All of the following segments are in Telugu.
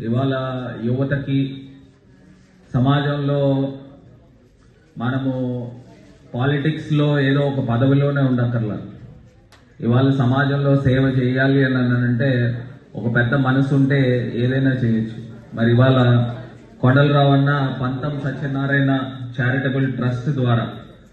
ఇవాళ యువతకి సమాజంలో మనము పాలిటిక్స్లో ఏదో ఒక పదవిలోనే ఉండక్కర్లా ఇవాళ సమాజంలో సేవ చేయాలి అని అంటే ఒక పెద్ద మనసు ఉంటే ఏదైనా చేయొచ్చు మరి ఇవాళ కొండలరావు అన్న పంతం సత్యనారాయణ చారిటబుల్ ట్రస్ట్ ద్వారా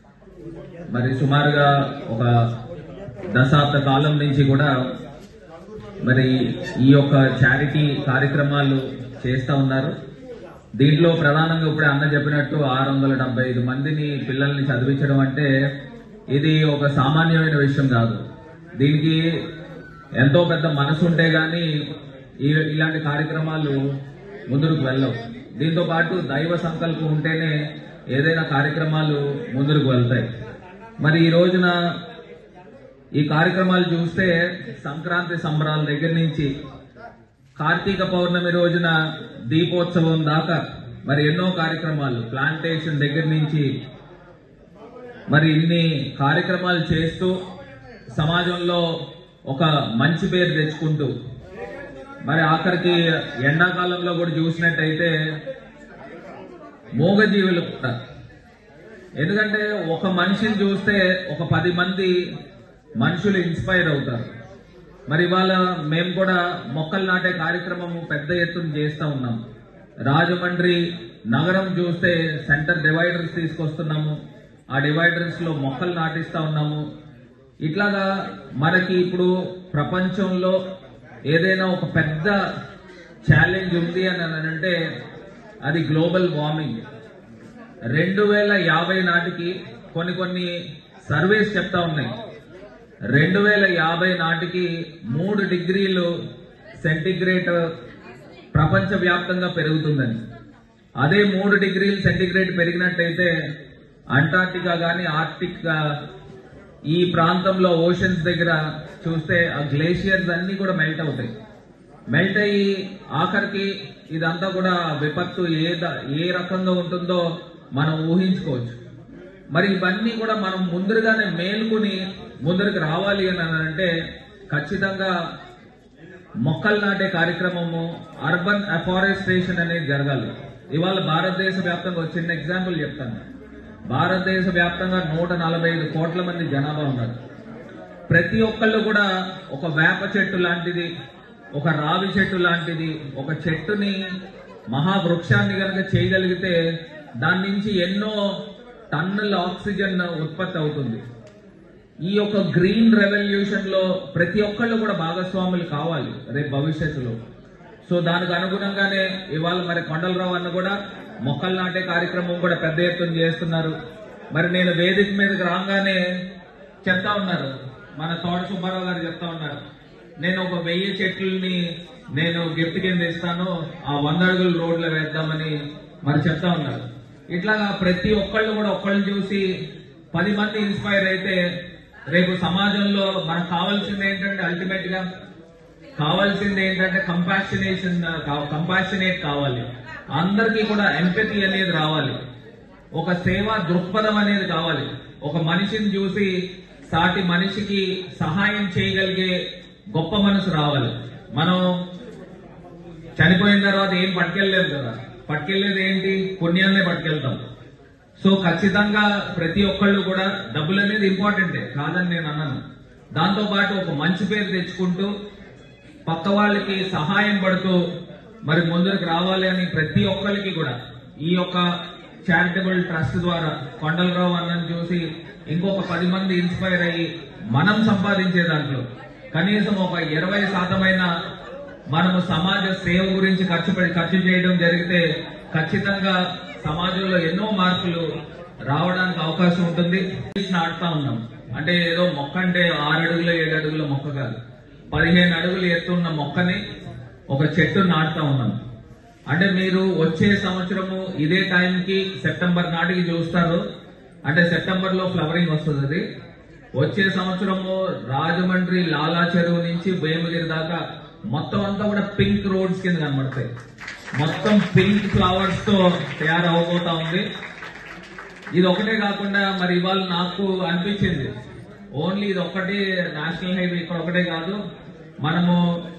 మరి సుమారుగా ఒక దశాబ్ద కాలం నుంచి కూడా మరి ఈ యొక్క చారిటీ కార్యక్రమాలు చేస్తూ ఉన్నారు దీంట్లో ప్రధానంగా ఇప్పుడే అన్న చెప్పినట్టు ఆరు వందల డెబ్బై ఐదు మందిని పిల్లల్ని చదివించడం అంటే ఇది ఒక సామాన్యమైన విషయం కాదు దీనికి ఎంతో పెద్ద మనసు ఉంటే గానీ ఈ- ఇలాంటి కార్యక్రమాలు ముందుకు వెళ్ళవు దీంతో పాటు దైవ సంకల్పం ఉంటేనే ఏదైనా కార్యక్రమాలు ముందుకు వెళ్తాయి మరి ఈ రోజున ఈ కార్యక్రమాలు చూస్తే సంక్రాంతి సంబరాల దగ్గర నుంచి కార్తీక పౌర్ణమి రోజున దీపోత్సవం దాకా మరి ఎన్నో కార్యక్రమాలు ప్లాంటేషన్ దగ్గర నుంచి మరి ఇన్ని కార్యక్రమాలు చేస్తూ సమాజంలో ఒక మంచి పేరు తెచ్చుకుంటూ మరి ఆఖరికి ఎండాకాలంలో కూడా చూసినట్టయితే మూగజీవులు కూడా ఎందుకంటే ఒక మనిషిని చూస్తే ఒక పది మంది మనుషులు ఇన్స్పైర్ అవుతారు మరి ఇవాళ మేము కూడా మొక్కలు నాటే కార్యక్రమం పెద్ద ఎత్తున చేస్తా ఉన్నాం రాజమండ్రి నగరం చూస్తే సెంటర్ డివైడర్స్ తీసుకొస్తున్నాము ఆ డివైడర్స్ లో మొక్కలు నాటిస్తా ఉన్నాము ఇట్లాగా మనకి ఇప్పుడు ప్రపంచంలో ఏదైనా ఒక పెద్ద ఛాలెంజ్ ఉంది అని అంటే అది గ్లోబల్ వార్మింగ్ రెండు వేల యాభై నాటికి కొన్ని కొన్ని సర్వేస్ చెప్తా ఉన్నాయి రెండు వేల యాభై నాటికి మూడు డిగ్రీలు సెంటిగ్రేడ్ ప్రపంచ వ్యాప్తంగా పెరుగుతుందని అదే మూడు డిగ్రీలు సెంటిగ్రేడ్ పెరిగినట్టయితే అంటార్టికా గాని ఆర్టిక్ గా ఈ ప్రాంతంలో ఓషన్స్ దగ్గర చూస్తే ఆ గ్లేషియర్స్ అన్ని కూడా మెల్ట్ అవుతాయి మెల్ట్ అయ్యి ఆఖరికి ఇదంతా కూడా విపత్తు ఏ ద- ఏ రకంగా ఉంటుందో మనం ఊహించుకోవచ్చు మరి ఇవన్నీ కూడా మనం ముందరగానే మేల్కొని ముందరికి రావాలి అని అంటే ఖచ్చితంగా మొక్కలు నాటే కార్యక్రమము అర్బన్ అఫారెస్టేషన్ అనేది జరగాలి ఇవాళ భారతదేశ వ్యాప్తంగా ఒక చిన్న ఎగ్జాంపుల్ చెప్తాను భారతదేశ వ్యాప్తంగా నూట నలభై ఐదు కోట్ల మంది జనాభా ఉన్నారు ప్రతి ఒక్కళ్ళు కూడా ఒక వేప చెట్టు లాంటిది ఒక రావి చెట్టు లాంటిది ఒక చెట్టుని మహావృక్షాన్ని కనుక చేయగలిగితే దాని నుంచి ఎన్నో టన్నుల ఆక్సిజన్ ఉత్పత్తి అవుతుంది ఈ యొక్క గ్రీన్ రెవల్యూషన్ లో ప్రతి ఒక్కళ్ళు కూడా భాగస్వాములు కావాలి రేపు భవిష్యత్తులో సో దానికి అనుగుణంగానే ఇవాళ మరి కొండలరావు అన్న కూడా మొక్కలు నాటే కార్యక్రమం కూడా పెద్ద ఎత్తున చేస్తున్నారు మరి నేను వేదిక మీదకి రాగానే చెప్తా ఉన్నారు మన తోట సుబ్బారావు గారు చెప్తా ఉన్నారు నేను ఒక వెయ్యి చెట్లని నేను గిఫ్ట్ కింద ఇస్తాను ఆ వంద అడుగుల రోడ్లో వేద్దామని మరి చెప్తా ఉన్నారు ఇట్లాగా ప్రతి ఒక్కళ్ళు కూడా ఒక్కళ్ళు చూసి పది మంది ఇన్స్పైర్ అయితే రేపు సమాజంలో మనకు కావాల్సింది ఏంటంటే అల్టిమేట్ గా కావాల్సింది ఏంటంటే కంపాషనేషన్ కంపాషనేట్ కావాలి అందరికీ కూడా ఎంపతి అనేది రావాలి ఒక సేవా దృక్పథం అనేది కావాలి ఒక మనిషిని చూసి సాటి మనిషికి సహాయం చేయగలిగే గొప్ప మనసు రావాలి మనం చనిపోయిన తర్వాత ఏం పట్టుకెళ్ళలేదు కదా పట్టుకెళ్ళేది ఏంటి పుణ్యాన్నే పట్టుకెళ్తాం సో ఖచ్చితంగా ప్రతి ఒక్కళ్ళు కూడా డబ్బులు అనేది ఇంపార్టెంటే కాదని నేను అన్నాను దాంతో పాటు ఒక మంచి పేరు తెచ్చుకుంటూ పక్క వాళ్ళకి సహాయం పడుతూ మరి ముందుకు రావాలి అని ప్రతి ఒక్కరికి కూడా ఈ యొక్క చారిటబుల్ ట్రస్ట్ ద్వారా కొండలరావు అన్నని చూసి ఇంకొక పది మంది ఇన్స్పైర్ అయ్యి మనం సంపాదించే దాంట్లో కనీసం ఒక ఇరవై శాతమైన మనము సమాజ సేవ గురించి ఖర్చు పెట్టి ఖర్చు చేయడం జరిగితే ఖచ్చితంగా సమాజంలో ఎన్నో మార్పులు రావడానికి అవకాశం ఉంటుంది నాటుతా ఉన్నాం అంటే ఏదో మొక్క అంటే ఆరు అడుగుల ఏడు అడుగుల మొక్క కాదు పదిహేను అడుగులు ఎత్తున్న మొక్కని ఒక చెట్టు నాటుతా ఉన్నాం అంటే మీరు వచ్చే సంవత్సరము ఇదే టైంకి సెప్టెంబర్ నాటికి చూస్తారు అంటే సెప్టెంబర్ లో ఫ్లవరింగ్ వస్తుంది అది వచ్చే సంవత్సరము రాజమండ్రి లాలా చెరువు నుంచి భీమగిరి దాకా మొత్తం అంతా కూడా పింక్ రోడ్స్ కింద కనబడతాయి మొత్తం పింక్ ఫ్లవర్స్ తో తయారవబోతా ఉంది ఇది ఒకటే కాకుండా మరి ఇవాళ నాకు అనిపించింది ఓన్లీ ఇది ఒక్కటే నేషనల్ హైవే ఇక్కడ ఒకటే కాదు మనము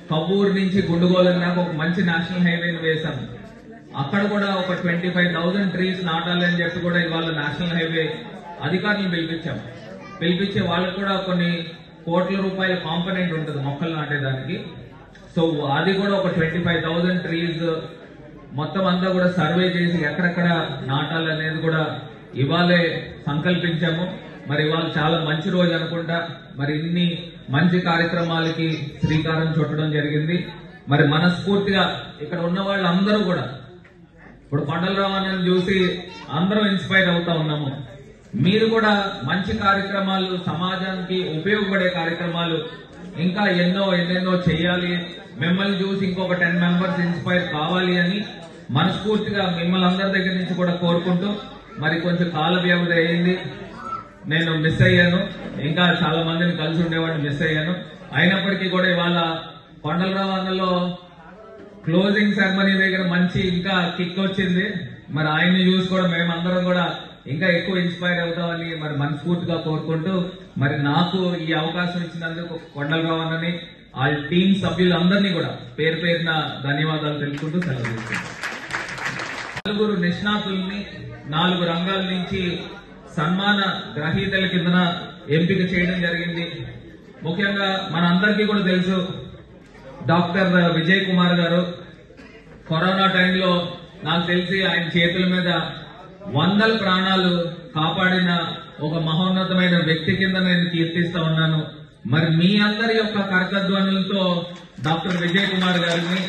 కవ్వూరు నుంచి గుండుగోలు దాకా ఒక మంచి నేషనల్ హైవేని వేశాం అక్కడ కూడా ఒక ట్వంటీ ఫైవ్ థౌసండ్ ట్రీస్ నాటాలి అని చెప్పి కూడా ఇవాళ నేషనల్ హైవే అధికారులను పిలిపించాం పిలిపించి వాళ్ళకు కూడా కొన్ని కోట్ల రూపాయల కాంపనెంట్ ఉంటుంది మొక్కలు నాటేదానికి సో అది కూడా ఒక ట్వంటీ ఫైవ్ థౌసండ్ ట్రీస్ మొత్తం అంతా కూడా సర్వే చేసి ఎక్కడెక్కడ నాటాలనేది కూడా ఇవాళే సంకల్పించాము మరి ఇవాళ చాలా మంచి రోజు అనుకుంటా మరి ఇన్ని మంచి కార్యక్రమాలకి శ్రీకారం చుట్టడం జరిగింది మరి మనస్ఫూర్తిగా ఇక్కడ ఉన్న వాళ్ళందరూ కూడా ఇప్పుడు కొండల రావణని చూసి అందరం ఇన్స్పైర్ అవుతా ఉన్నాము మీరు కూడా మంచి కార్యక్రమాలు సమాజానికి ఉపయోగపడే కార్యక్రమాలు ఇంకా ఎన్నో ఎన్నెన్నో చేయాలి మిమ్మల్ని చూసి ఇంకొక టెన్ మెంబర్స్ ఇన్స్పైర్ కావాలి అని మనస్ఫూర్తిగా మిమ్మల్ని అందరి దగ్గర నుంచి కూడా కోరుకుంటూ మరి కొంచెం కాల వ్యవధి అయింది నేను మిస్ అయ్యాను ఇంకా చాలా మందిని కలిసి ఉండేవాడిని మిస్ అయ్యాను అయినప్పటికీ కూడా ఇవాళ కొండలరావు అన్నలో క్లోజింగ్ సెరమనీ దగ్గర మంచి ఇంకా కిక్ వచ్చింది మరి ఆయన్ని చూసి కూడా మేమందరం కూడా ఇంకా ఎక్కువ ఇన్స్పైర్ అవుతామని మరి మనస్ఫూర్తిగా కోరుకుంటూ మరి నాకు ఈ అవకాశం ఇచ్చినందుకు కొండలరావు అన్నని వాళ్ళ టీం సభ్యులందరినీ కూడా పేరు పేరున ధన్యవాదాలు తెలుపుకుంటూ సెలవు తీసుకుంటాను నలుగురు నిష్ణాతుల్ని నాలుగు రంగాల నుంచి సన్మాన గ్రహీతల కిందన ఎంపిక చేయడం జరిగింది ముఖ్యంగా మన అందరికీ కూడా తెలుసు డాక్టర్ విజయ్ కుమార్ గారు కరోనా టైంలో నాకు తెలిసి ఆయన చేతుల మీద వందల ప్రాణాలు కాపాడిన ఒక మహోన్నతమైన వ్యక్తి కింద నేను కీర్తిస్తా ఉన్నాను మరి మీ అందరి యొక్క కర్కధ్వనులతో డాక్టర్ విజయ్ కుమార్ గారిని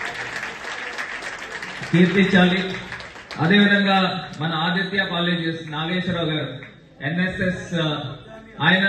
కీర్తించాలి అదేవిధంగా మన ఆదిత్య కాలేజెస్ నాగేశ్వరరావు గారు ఎన్ఎస్ఎస్ ఆయన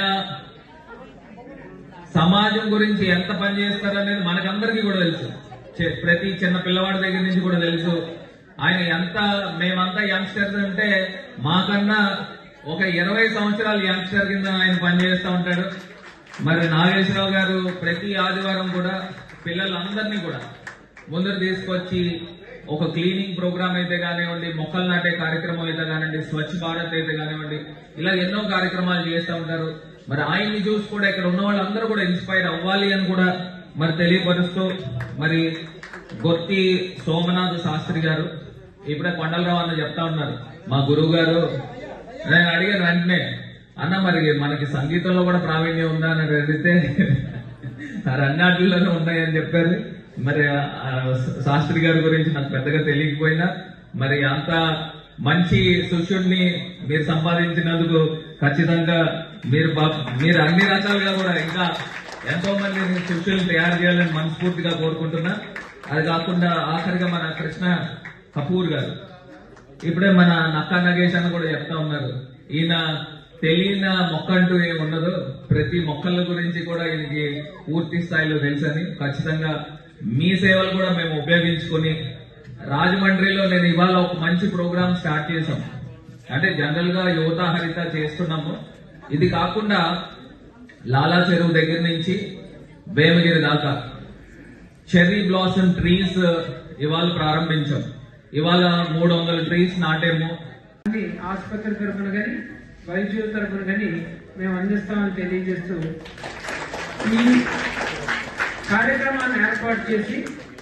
సమాజం గురించి ఎంత పని చేస్తారనేది మనకందరికీ కూడా తెలుసు చె- ప్రతి చిన్న పిల్లవాడి దగ్గర నుంచి కూడా తెలుసు ఆయన ఎంత మేమంతా యంగ్స్టర్స్ అంటే మాకన్నా ఒక ఇరవై సంవత్సరాల యంగ్స్టర్ కింద ఆయన పనిచేస్తూ ఉంటాడు మరి నాగేశ్వరరావు గారు ప్రతి ఆదివారం కూడా పిల్లలందరినీ కూడా ముందరు తీసుకొచ్చి ఒక క్లీనింగ్ ప్రోగ్రామ్ అయితే కానివ్వండి మొక్కలు నాటే కార్యక్రమం అయితే కానివ్వండి స్వచ్ఛ భారత్ అయితే కానివ్వండి ఇలా ఎన్నో కార్యక్రమాలు చేస్తూ ఉంటారు మరి ఆయన్ని చూసి కూడా ఇక్కడ ఉన్న వాళ్ళందరూ కూడా ఇన్స్పైర్ అవ్వాలి అని కూడా మరి తెలియపరుస్తూ మరి గొత్తి సోమనాథ్ శాస్త్రి గారు ఇప్పుడే కొండలరావు అన్న చెప్తా ఉన్నారు మా గురువు గారు నేను అడిగాను వెంటనే అన్న మరి మనకి సంగీతంలో కూడా ప్రావీణ్యం ఉందా అని అడిగితే మరి అన్నిటిలోనే ఉన్నాయని చెప్పారు మరి ఆ శాస్త్రి గారి గురించి నాకు పెద్దగా తెలియకపోయినా మరి అంత మంచి శిష్యుడిని మీరు సంపాదించినందుకు ఖచ్చితంగా మీరు బా- మీరు అన్ని రకాలుగా కూడా ఇంకా ఎంతో మంది శిష్యుల్ని తయారు చేయాలని మనస్ఫూర్తిగా కోరుకుంటున్నా అది కాకుండా ఆఖరిగా మన కృష్ణ కపూర్ గారు ఇప్పుడే మన నక్కా నగేష్ అని కూడా చెప్తా ఉన్నారు ఈయన తెలియని మొక్క అంటూ ఏమి ఉండదు ప్రతి మొక్కల గురించి కూడా ఈయనకి పూర్తి స్థాయిలో తెలుసని ఖచ్చితంగా మీ సేవలు కూడా మేము ఉపయోగించుకొని రాజమండ్రిలో నేను ఇవాళ ఒక మంచి ప్రోగ్రామ్ స్టార్ట్ చేశాం అంటే జనరల్ గా యువత హరిత చేస్తున్నాము ఇది కాకుండా లాలా చెరువు దగ్గర నుంచి వేమగిరి దాకా చెర్రీ బ్లాసమ్ ట్రీస్ ఇవాళ ప్రారంభించాం ఇవాళ మూడు వందల ట్రీస్ నాటేము అన్ని ఆసుపత్రి తరఫున కానీ వైద్యుల తరఫున కానీ మేము అందిస్తామని తెలియజేస్తూ ఈ కార్యక్రమాన్ని ఏర్పాటు చేసి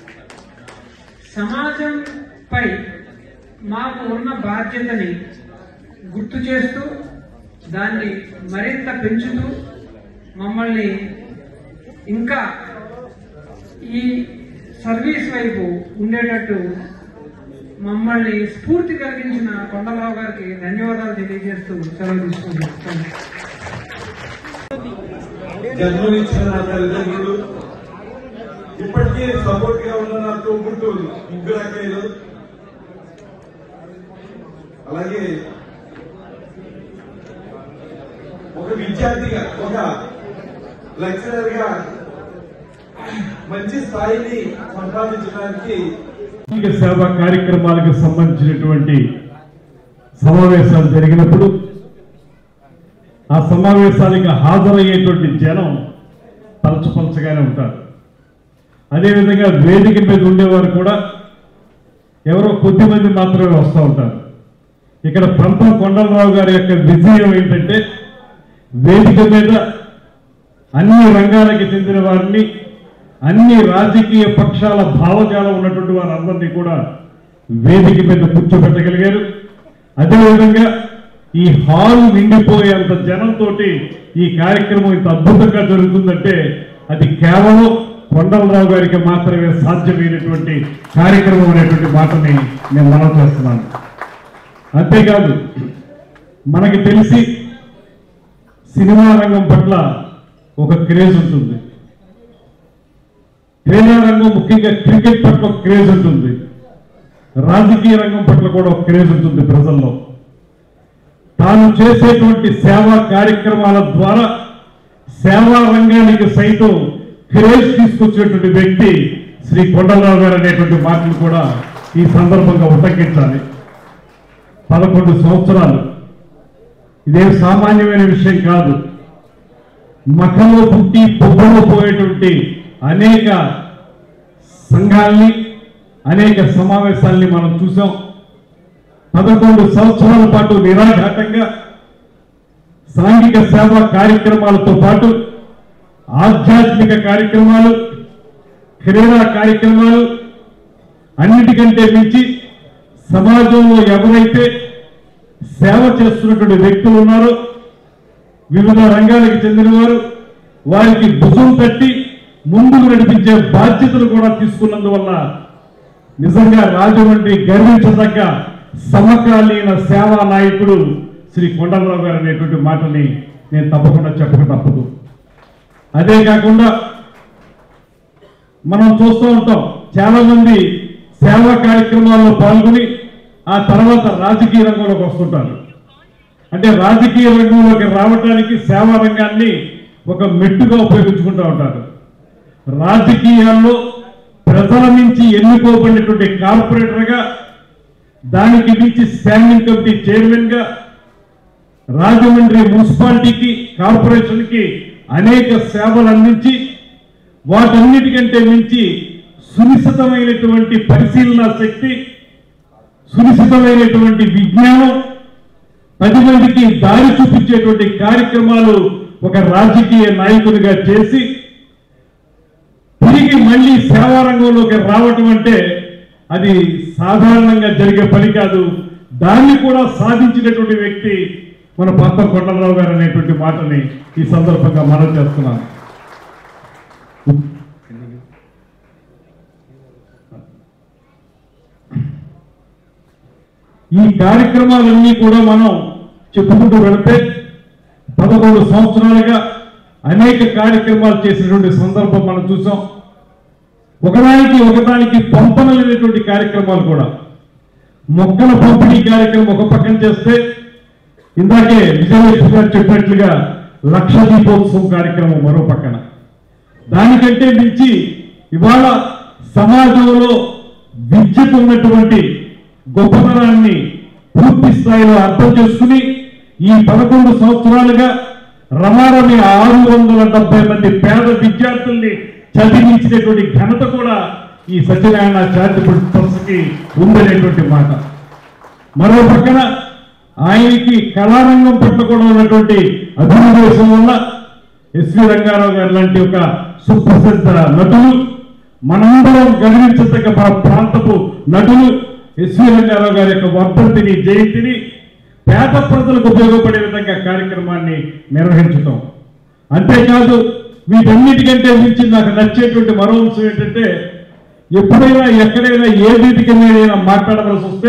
సమాజంపై మాకు ఉన్న బాధ్యతని గుర్తు చేస్తూ దాన్ని మరింత పెంచుతూ మమ్మల్ని ఇంకా ఈ సర్వీస్ వైపు ఉండేటట్టు మమ్మల్ని స్ఫూర్తి కలిగించిన కొండలరావు గారికి ధన్యవాదాలు తెలియజేస్తూ సెలవు తీసుకుంటున్నాను జన్మనిచ్చిన నా తల్లిదండ్రులు ఇప్పటికీ సపోర్ట్ గా ఉన్న నా తోబుట్టువులు ముగ్గురు అక్కయ్యలు అలాగే ఒక విద్యార్థిగా ఒక లెక్చరర్ గా మంచి స్థాయిని సంపాదించడానికి సాంఘిక సేవా కార్యక్రమాలకు సంబంధించినటువంటి సమావేశాలు జరిగినప్పుడు ఆ సమావేశాలకు హాజరయ్యేటువంటి జనం పలచపలచగానే ఉంటారు అదేవిధంగా వేదిక మీద ఉండేవారు కూడా ఎవరో కొద్ది మంది మాత్రమే వస్తూ ఉంటారు ఇక్కడ పంప కొండలరావు గారి యొక్క విజయం ఏంటంటే వేదిక మీద అన్ని రంగాలకి చెందిన వారిని అన్ని రాజకీయ పక్షాల భావజాలం ఉన్నటువంటి వారందరినీ కూడా వేదిక మీద కూర్చోబెట్టగలిగారు అదేవిధంగా ఈ హాల్ నిండిపోయేంత జనంతో ఈ కార్యక్రమం ఇంత అద్భుతంగా జరుగుతుందంటే అది కేవలం కొండలరావు గారికి మాత్రమే సాధ్యమైనటువంటి కార్యక్రమం అనేటువంటి మాటని నేను మనం చేస్తున్నాను అంతేకాదు మనకి తెలిసి సినిమా రంగం పట్ల ఒక క్రేజ్ ఉంటుంది క్రీడా రంగం ముఖ్యంగా క్రికెట్ పట్ల ఒక క్రేజ్ ఉంటుంది రాజకీయ రంగం పట్ల కూడా ఒక క్రేజ్ ఉంటుంది ప్రజల్లో తాను చేసేటువంటి సేవా కార్యక్రమాల ద్వారా సేవా రంగానికి సైతం క్రేజ్ తీసుకొచ్చేటువంటి వ్యక్తి శ్రీ కొండలరావు గారు అనేటువంటి మాటలు కూడా ఈ సందర్భంగా ఉటంకించాలి పదకొండు సంవత్సరాలు ఇదేం సామాన్యమైన విషయం కాదు మఖంలో పుట్టి పొబ్బలో పోయేటువంటి అనేక సంఘాల్ని అనేక సమావేశాల్ని మనం చూసాం పదకొండు సంవత్సరాల పాటు నిరాఘాటంగా సాంఘిక సేవా కార్యక్రమాలతో పాటు ఆధ్యాత్మిక కార్యక్రమాలు క్రీడా కార్యక్రమాలు అన్నిటికంటే మించి సమాజంలో ఎవరైతే సేవ చేస్తున్నటువంటి వ్యక్తులు ఉన్నారో వివిధ రంగాలకు చెందినవారు వారికి భుజం తట్టి ముందుకు నడిపించే బాధ్యతలు కూడా తీసుకున్నందువల్ల నిజంగా రాజమండ్రి గర్వించదగ్గ సమకాలీన సేవా నాయకుడు శ్రీ కొండలరావు గారు అనేటువంటి మాటని నేను తప్పకుండా చెప్పక తప్పదు అదే కాకుండా మనం చూస్తూ ఉంటాం చాలా మంది సేవా కార్యక్రమాల్లో పాల్గొని ఆ తర్వాత రాజకీయ రంగంలోకి వస్తుంటారు అంటే రాజకీయ రంగంలోకి రావడానికి సేవా రంగాన్ని ఒక మెట్టుగా ఉపయోగించుకుంటూ ఉంటారు రాజకీయాల్లో ప్రజల నుంచి ఎన్నుకోబడినటువంటి కార్పొరేటర్గా దానికి మించి స్టాండింగ్ కమిటీ చైర్మన్ గా రాజమండ్రి మున్సిపాలిటీకి కార్పొరేషన్కి అనేక సేవలు అందించి వాటన్నిటికంటే మించి సునిశ్చితమైనటువంటి పరిశీలన శక్తి సునిశ్చితమైనటువంటి విజ్ఞానం పది మందికి దారి చూపించేటువంటి కార్యక్రమాలు ఒక రాజకీయ నాయకునిగా చేసి తిరిగి మళ్ళీ సేవా రంగంలోకి రావటం అంటే అది సాధారణంగా జరిగే పని కాదు దాన్ని కూడా సాధించినటువంటి వ్యక్తి మన పంత కొండలరావు గారు అనేటువంటి మాటని ఈ సందర్భంగా మనం చేస్తున్నాను ఈ కార్యక్రమాలన్నీ కూడా మనం చెప్పుకుంటూ వెళితే పదకొండు సంవత్సరాలుగా అనేక కార్యక్రమాలు చేసినటువంటి సందర్భం మనం చూసాం ఒకదానికి ఒకదానికి పంపనలేనటువంటి కార్యక్రమాలు కూడా మొక్కల పంపిణీ కార్యక్రమం ఒక పక్కన చేస్తే ఇందాకే విజయలక్ష్మి గారు చెప్పినట్లుగా లక్ష దీపోత్సవం కార్యక్రమం మరో పక్కన దానికంటే మించి ఇవాళ సమాజంలో విద్యకు ఉన్నటువంటి గొప్పతనాన్ని పూర్తి స్థాయిలో అర్థం చేసుకుని ఈ పదకొండు సంవత్సరాలుగా రమారమి ఆరు వందల డెబ్బై మంది పేద విద్యార్థుల్ని చదివించినటువంటి ఘనత కూడా ఈ సత్యనారాయణ చారిటబుల్ ట్రస్ట్కి ఉందనేటువంటి మాట మరో పక్కన ఆయనకి కళారంగం పట్ల కూడా ఉన్నటువంటి అభినవేశం వల్ల ఎస్వి రంగారావు గారు లాంటి ఒక సుప్రసిద్ధ నటులు మనందరం గమనించదగ్గ మన ప్రాంతపు నటులు ఎస్వి రంగారావు గారి యొక్క వర్ధంతిని జయంతిని పేద ప్రజలకు ఉపయోగపడే విధంగా కార్యక్రమాన్ని నిర్వహించటం అంతేకాదు వీటన్నిటికంటే మించి నాకు నచ్చేటువంటి మరో అంశం ఏంటంటే ఎప్పుడైనా ఎక్కడైనా ఏ వీటికి మీదైనా మాట్లాడవలసి వస్తే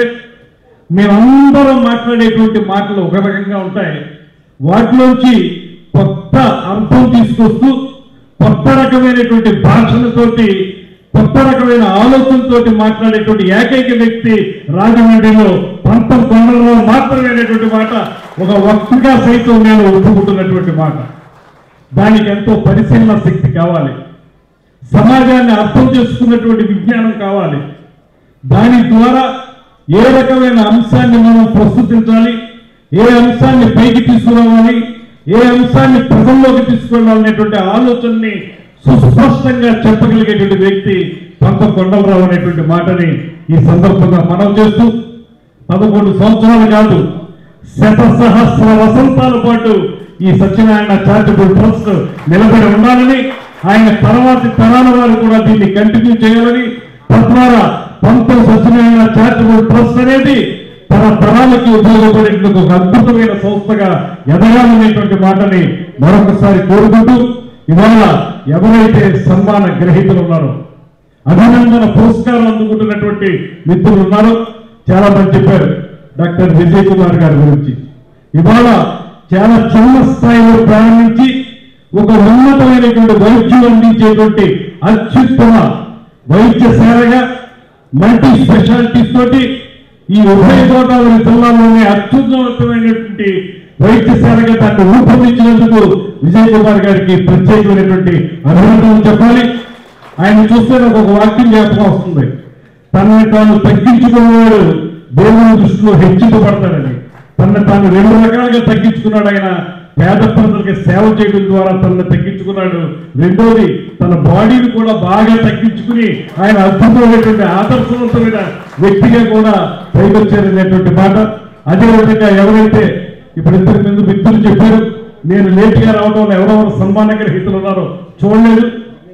మేమందరం మాట్లాడేటువంటి మాటలు ఒక రకంగా ఉంటాయి వాటిలోంచి కొత్త అర్థం తీసుకొస్తూ కొత్త రకమైనటువంటి భాషలతోటి కొత్త రకమైన ఆలోచనతోటి మాట్లాడేటువంటి ఏకైక వ్యక్తి రాజమండ్రిలో పంతం కొండలరావు మాత్రమే అనేటువంటి మాట ఒక వక్తగా సైతం నేను ఒప్పుకుంటున్నటువంటి మాట దానికి ఎంతో పరిశీలన శక్తి కావాలి సమాజాన్ని అర్థం చేసుకున్నటువంటి విజ్ఞానం కావాలి దాని ద్వారా ఏ రకమైన అంశాన్ని మనం ప్రస్తుతించాలి ఏ అంశాన్ని పైకి తీసుకురావాలి ఏ అంశాన్ని ప్రజల్లోకి తీసుకెళ్ళాలనేటువంటి ఆలోచనని సుస్పష్టంగా చెప్పగలిగేటువంటి వ్యక్తి పంత కొండలరావు అనేటువంటి మాటని ఈ సందర్భంగా మనం చేస్తూ పదకొండు సంవత్సరాలు కాదు శత సహస్ర వసంతాల పాటు ఈ సత్యనారాయణ చారిటబుల్ ట్రస్ట్ నిలబడి ఉండాలని ఆయన తర్వాతి తరాల వారు కూడా దీన్ని కంటిన్యూ చేయాలని తద్వారా పంతొమ్మిది సత్యనారాయణ చారిటబుల్ ట్రస్ట్ అనేది తన తరాలకి ఉపయోగపడేందుకు ఒక అద్భుతమైన సంస్థగా ఎదగాలనేటువంటి మాటని మరొకసారి కోరుకుంటూ ఇవాళ ఎవరైతే సన్మాన గ్రహీతలు ఉన్నారో అభినందన పురస్కారం అందుకుంటున్నటువంటి మిత్రులు ఉన్నారు చాలా మంది చెప్పారు డాక్టర్ విజయ్ కుమార్ గారి గురించి ఇవాళ చాలా చిన్న స్థాయిలో ప్రారంభించి ఒక ఉన్నతమైనటువంటి వైద్యం అందించేటువంటి అత్యుత్తమ వైద్యశాలగా మల్టీ స్పెషాలిటీస్ తోటి ఈ ఉభయ గోదావరి జిల్లాలోనే అత్యున్నతమైనటువంటి వైద్యశాలగా దాన్ని రూపొందించినందుకు విజయ్ కుమార్ గారికి ప్రత్యేకమైనటువంటి అభినందనలు చెప్పాలి ఆయన చూస్తే నాకు ఒక వాక్యం జ్ఞాపకం వస్తుంది తనని తాను తగ్గించుకున్నవాడు దేవుని దృష్టిలో హెచ్చింపబడతాడని తనని తాను రెండు రకాలుగా తగ్గించుకున్నాడు ఆయన పేద ప్రజలకి సేవ చేయడం ద్వారా తనని తగ్గించుకున్నాడు రెండోది తన బాడీని కూడా బాగా తగ్గించుకుని ఆయన అద్భుతమైనటువంటి ఆదర్శవంతమైన వ్యక్తిగా కూడా పైకొచ్చారనేటువంటి మాట అదేవిధంగా ఎవరైతే ఇప్పుడు ఇంతకు ముందు మిత్రులు చెప్పారు నేను లేట్గా రావడం వల్ల ఎవరెవరు సన్మాన గ్రహీతలు ఉన్నారో చూడలేదు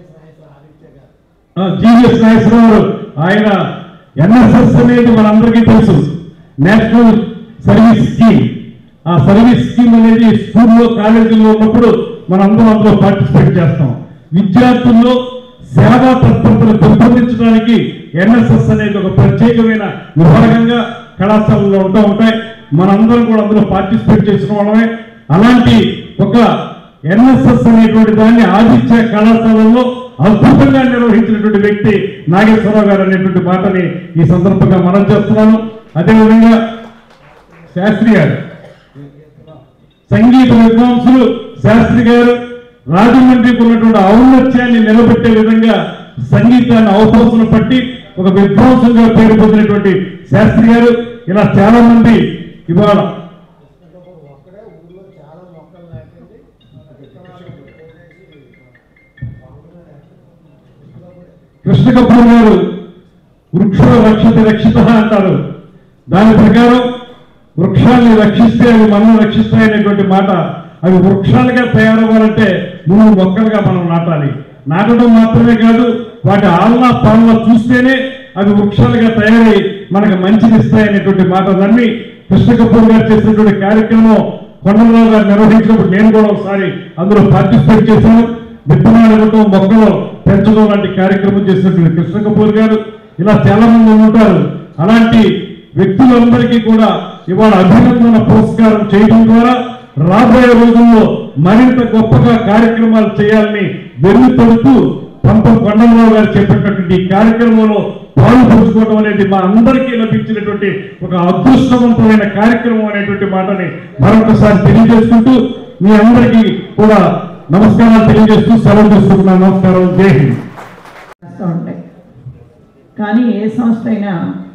జీవీఎస్ నాగేశ్వరరావు ఆయన ఎన్ఎస్ఎస్ అనేది మనందరికీ తెలుసు నేషనల్ సర్వీస్ స్కీమ్ ఆ సర్వీస్ స్కీమ్ అనేది స్కూల్లో కాలేజీల్లో ఉన్నప్పుడు మనందరం అందులో పార్టిసిపేట్ చేస్తాం విద్యార్థుల్లో సేవా తత్పరతను పెంపొందించడానికి ఎన్ఎస్ఎస్ అనేది ఒక ప్రత్యేకమైన విభాగంగా కళాశాలలో ఉంటూ ఉంటాయి మనందరం కూడా అందులో పార్టిసిపేట్ చేసిన వాళ్ళమే అలాంటి ఒక ఎన్ఎస్ఎస్ అనేటువంటి దాన్ని ఆదిత్య కళాశాలలో అద్భుతంగా నిర్వహించినటువంటి వ్యక్తి నాగేశ్వరరావు గారు అనేటువంటి మాటని ఈ సందర్భంగా మనం చేస్తున్నాను అదేవిధంగా శాస్త్రి గారు సంగీత విద్వాంసులు శాస్త్రి గారు రాజమండ్రికి ఉన్నటువంటి ఔన్నత్యాన్ని నిలబెట్టే విధంగా సంగీతాన్ని అవపోసన పట్టి ఒక విద్వాంసంగా పేరు పొందినటువంటి శాస్త్రి గారు ఇలా చాలా మంది ఇవాళ కృష్ణ కపూర్ గారు వృక్ష రక్షిత రక్షిత అంటారు దాని ప్రకారం వృక్షాన్ని రక్షిస్తే అవి మనం రక్షిస్తాయనేటువంటి మాట అవి వృక్షాలుగా తయారవ్వాలంటే ముందు మొక్కలుగా మనం నాటాలి నాటడం మాత్రమే కాదు వాటి ఆలన పాలన చూస్తేనే అవి వృక్షాలుగా తయారై మనకు మంచిది ఇస్తాయనేటువంటి మాట నమ్మి కృష్ణ కపూర్ గారు చేసినటువంటి కార్యక్రమం కొండలరావు గారు నిర్వహించినప్పుడు నేను కూడా ఒకసారి అందులో పార్టిసిపేట్ చేశాను విత్తనాలు ఇవ్వటం మొక్కలు పెంచడం లాంటి కార్యక్రమం చేసినటువంటి కృష్ణ కపూర్ గారు ఇలా చాలా మంది ఉంటారు అలాంటి వ్యక్తులందరికీ కూడా ఇవాళ అభినందన పురస్కారం చేయడం ద్వారా రాబోయే రోజుల్లో మరింత గొప్పగా కార్యక్రమాలు చేయాలని వెన్నుతడుతూ పంపం కొండలరావు గారు చెప్పినటువంటి ఈ కార్యక్రమంలో పాలు పంచుకోవడం అనేది మా అందరికీ లభించినటువంటి ఒక అదృష్టవంతమైన కార్యక్రమం అనేటువంటి మాటని మరొకసారి తెలియజేసుకుంటూ మీ అందరికీ కూడా నమస్కారాలు తెలియజేస్తూ సెలవు తీసుకుంటున్నాను నమస్కారం జై హింద్ చేస్తూ ఉంటాయి కానీ ఏ సంస్థ అయినా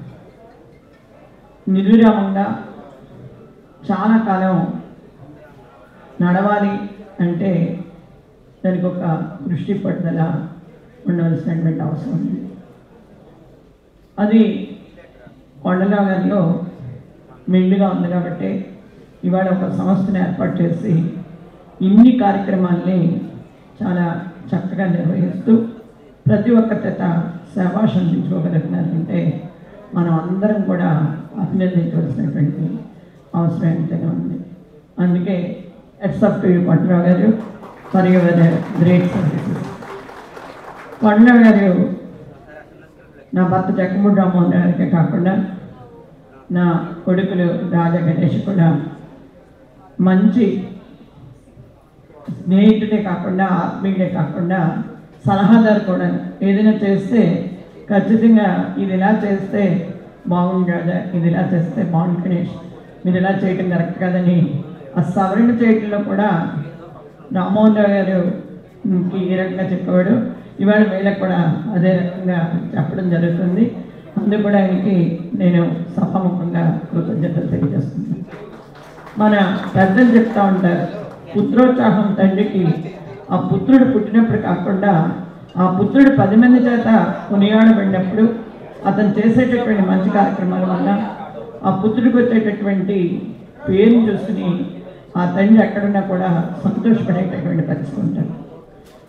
నిర్విరామంగా చాలా కాలం నడవాలి అంటే దానికి ఒక దృష్టి పట్టుదల ఉండవలసినటువంటి అవసరం ఉంది అది కొండలరావు గారిలో మెండుగా ఉంది కాబట్టి ఇవాళ ఒక సంస్థను ఏర్పాటు చేసి ఇన్ని కార్యక్రమాల్ని చాలా చక్కగా నిర్వహిస్తూ ప్రతి ఒక్క చేత శభాష్ అందించుకోగలుగుతున్నారంటే మనం అందరం కూడా అభినందించవలసినటువంటి అవసరం ఎంతగా ఉంది అందుకే ఎట్సప్ to you Kondarao garu for your great services Kondarao garu నా భర్త జగన్మోహన్ రామ్మోహన్ గారికి కాకుండా నా కొడుకులు రాజా గణేష్ కూడా మంచి స్నేహితుడే కాకుండా ఆత్మీయుడే కాకుండా సలహాదారు కూడా ఏదైనా చేస్తే ఖచ్చితంగా ఇది ఇలా చేస్తే బాగుంది కదా ఇది ఇలా చేస్తే బాగుంది గణేష్ మీరు ఇలా చేయటం కరెక్ట్ కదని ఆ సవరణ చేయటంలో కూడా రామ్మోహన్ రావు గారు కి ఈ రకంగా చెప్పేవాడు ఇవాళ వీళ్ళకి కూడా అదే రకంగా చెప్పడం జరుగుతుంది అందుకు కూడా ఆయనకి నేను సభాముఖంగా కృతజ్ఞతలు తెలియజేస్తున్నాను మన పెద్దలు చెప్తా ఉంటారు పుత్రోత్సాహం తండ్రికి ఆ పుత్రుడు పుట్టినప్పుడు కాకుండా ఆ పుత్రుడు పది మంది చేత కొనియాడబడినప్పుడు అతను చేసేటటువంటి మంచి కార్యక్రమాల వల్ల ఆ పుత్రుడికి వచ్చేటటువంటి పేరుని చూసుకుని ఆ తండ్రి ఎక్కడున్నా కూడా సంతోషపడేటటువంటి పరిస్థితి ఉంటారు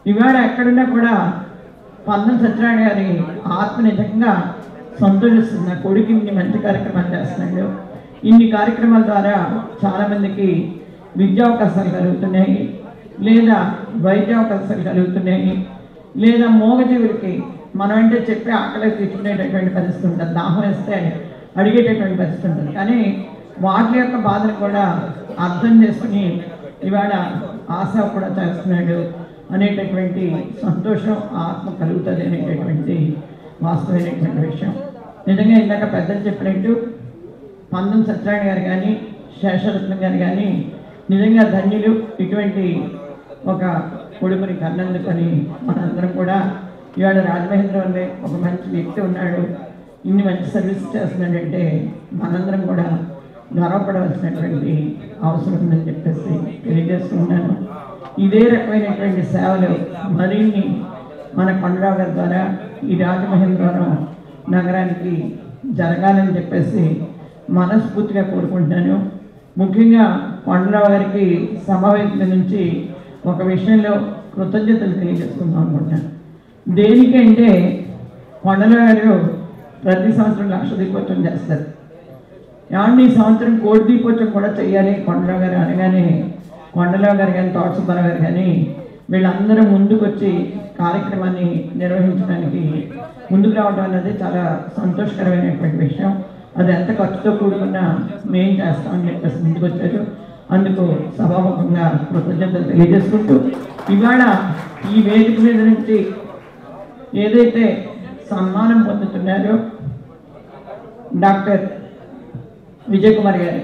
ఇవాళ ఎక్కడున్నా కూడా పందం సత్యనారాయణ గారి ఆత్మ నిజంగా సంతోషిస్తుంది నా కొడుకు ఇన్ని మంచి కార్యక్రమాలు చేస్తున్నాడు ఇన్ని కార్యక్రమాల ద్వారా చాలామందికి విద్యా అవకాశాలు కలుగుతున్నాయి లేదా వైద్య అవకాశాలు కలుగుతున్నాయి లేదా మూగజీవులకి మనం అంటే చెప్పి ఆకలి తీర్చుకునేటటువంటి పరిస్థితి ఉంటుంది దాహం వేస్తే అడిగేటటువంటి పరిస్థితి ఉంటుంది కానీ వాటి యొక్క బాధను కూడా అర్థం చేసుకుని ఇవాళ ఆశ కూడా చేస్తున్నాడు అనేటటువంటి సంతోషం ఆత్మ కలుగుతుంది అనేటటువంటి వాస్తవమైనటువంటి విషయం నిజంగా ఇందాక పెద్దలు చెప్పినట్టు పందం సత్యనారాయణ గారు కానీ శేషరత్నం గారు కానీ నిజంగా ధన్యులు ఇటువంటి ఒక కొడుకుని కన్నందుకని మనందరం కూడా ఇవాళ రాజమహేంద్రవరంలో ఒక మంచి వ్యక్తి ఉన్నాడు ఇన్ని మంచి సర్వీస్ చేస్తున్నాడంటే మనందరం కూడా గర్వపడవలసినటువంటి అవసరం ఉందని చెప్పేసి తెలియజేస్తున్నాను ఇదే రకమైనటువంటి సేవలు మరిన్ని మన కొండరావు గారి ద్వారా ఈ రాజమహేంద్రవరం నగరానికి జరగాలని చెప్పేసి మనస్ఫూర్తిగా కోరుకుంటున్నాను ముఖ్యంగా కొండరావు గారికి సమావేశం నుంచి ఒక విషయంలో కృతజ్ఞతలు తెలియజేసుకుందాం అనుకుంటున్నాను దేనికంటే కొండరావు గారు ప్రతి సంవత్సరం లక్ష దీపోత్సవం చేస్తారు ఏమండి ఈ సంవత్సరం కోటి దీపోత్సవం కూడా చేయాలి కొండరావు గారు అనగానే కొండరావు గారు కానీ తోట సుబ్బారావు గారు కానీ వీళ్ళందరూ ముందుకు వచ్చి కార్యక్రమాన్ని నిర్వహించడానికి ముందుకు రావడం అనేది చాలా సంతోషకరమైనటువంటి విషయం అది ఎంత ఖర్చుతో కూడుకున్నా మేం చేస్తామని చెప్పేసి ముందుకు వచ్చారు అందుకు సభాముఖంగా కృతజ్ఞతలు తెలియజేసుకుంటూ ఇవాళ ఈ వేదిక మీద నుంచి ఏదైతే సన్మానం పొందుతున్నారో డాక్టర్ విజయ్ కుమార్ గారు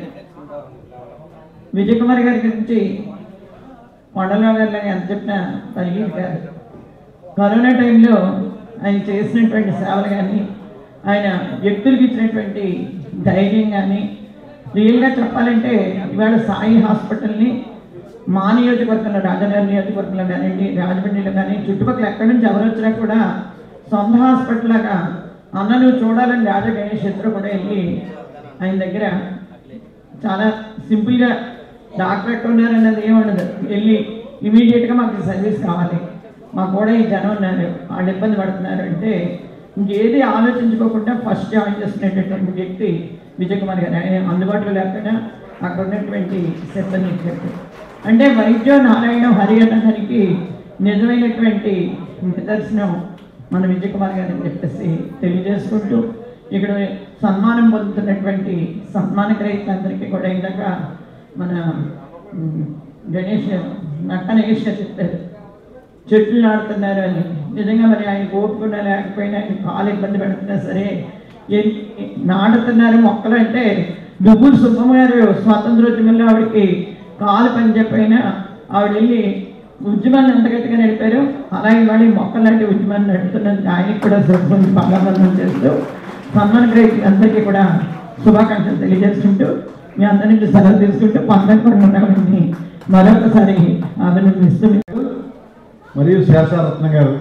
విజయ్ కుమార్ గారి గురించి కొండలరావు గారు ఎంత చెప్పినా తగిలి కాదు కరోనా టైంలో ఆయన చేసినటువంటి సేవలు కానీ ఆయన వ్యక్తులకు ఇచ్చినటువంటి ధైర్యం కానీ రియల్గా చెప్పాలంటే ఇవాళ సాయి హాస్పిటల్ని మా నియోజకవర్గంలో రాజనగర్ నియోజకవర్గంలో కానివ్వండి రాజమండ్రిలో కానీ చుట్టుపక్కల ఎక్కడి నుంచి ఎవరు వచ్చినా కూడా సొంత హాస్పిటల్ లాగా అన్న నువ్వు చూడాలని రాజా గణేష్ ఇద్దరు కూడా వెళ్ళి ఆయన దగ్గర చాలా సింపుల్గా డాక్టర్ ఎక్కడ ఉన్నారన్నది ఏముండదు వెళ్ళి ఇమీడియట్గా మాకు సర్వీస్ కావాలి మాకు కూడా ఈ జనం ఉన్నారు వాళ్ళు ఇబ్బంది పడుతున్నారు అంటే ఇంకేది ఆలోచించుకోకుండా ఫస్ట్ జాయిన్ చేస్తున్నటువంటి వ్యక్తి విజయ్ కుమార్ గారు ఆయన అందుబాటులో లేకపోయినా అక్కడ ఉన్నటువంటి సిబ్బంది ఇచ్చారు అంటే వైద్య నారాయణ హరి అన్నదానికి నిజమైనటువంటి నిదర్శనం మన విజయ్ కుమార్ గారు అని చెప్పేసి తెలియజేసుకుంటూ ఇక్కడ సన్మానం పొందుతున్నటువంటి సన్మాన గ్రహీతలందరికీ కూడా ఇందాక మన ఉమ్, గణేష్ నక్క నగేష్ గారు చెప్పారు చెట్లు నాడుతున్నారు అని నిజంగా మరి ఆయన ఓపుకున్నా లేకపోయినా ఆయన కాలు ఇబ్బంది పెడుతున్నా సరే ఎన్ని నాటుతున్నారు మొక్కలు అంటే దుబ్బులు సుబ్బమ్మ గారు స్వాతంత్రోద్యమంలో ఆవిడకి కాలు పని చెప్పైనా ఆవిడ వెళ్ళి ఉద్యమాన్ని ఎంత గట్టిగా నడిపారు అలాగే మళ్ళీ మొక్కలు లాంటి ఉద్యమాన్ని నడుపుతున్నందుకు ఆయనకి కూడా శుభ్రం బాగాబంధం చేస్తూ సన్మాన గ్రహీత అందరికీ కూడా శుభాకాంక్షలు తెలియజేసుకుంటూ మీ అందరి నుంచి సెలవు తీసుకుంటూ పందం కూడా ఉండాలని మరొకసారి అభినందిస్తూ మరియు శేషారత్న గారు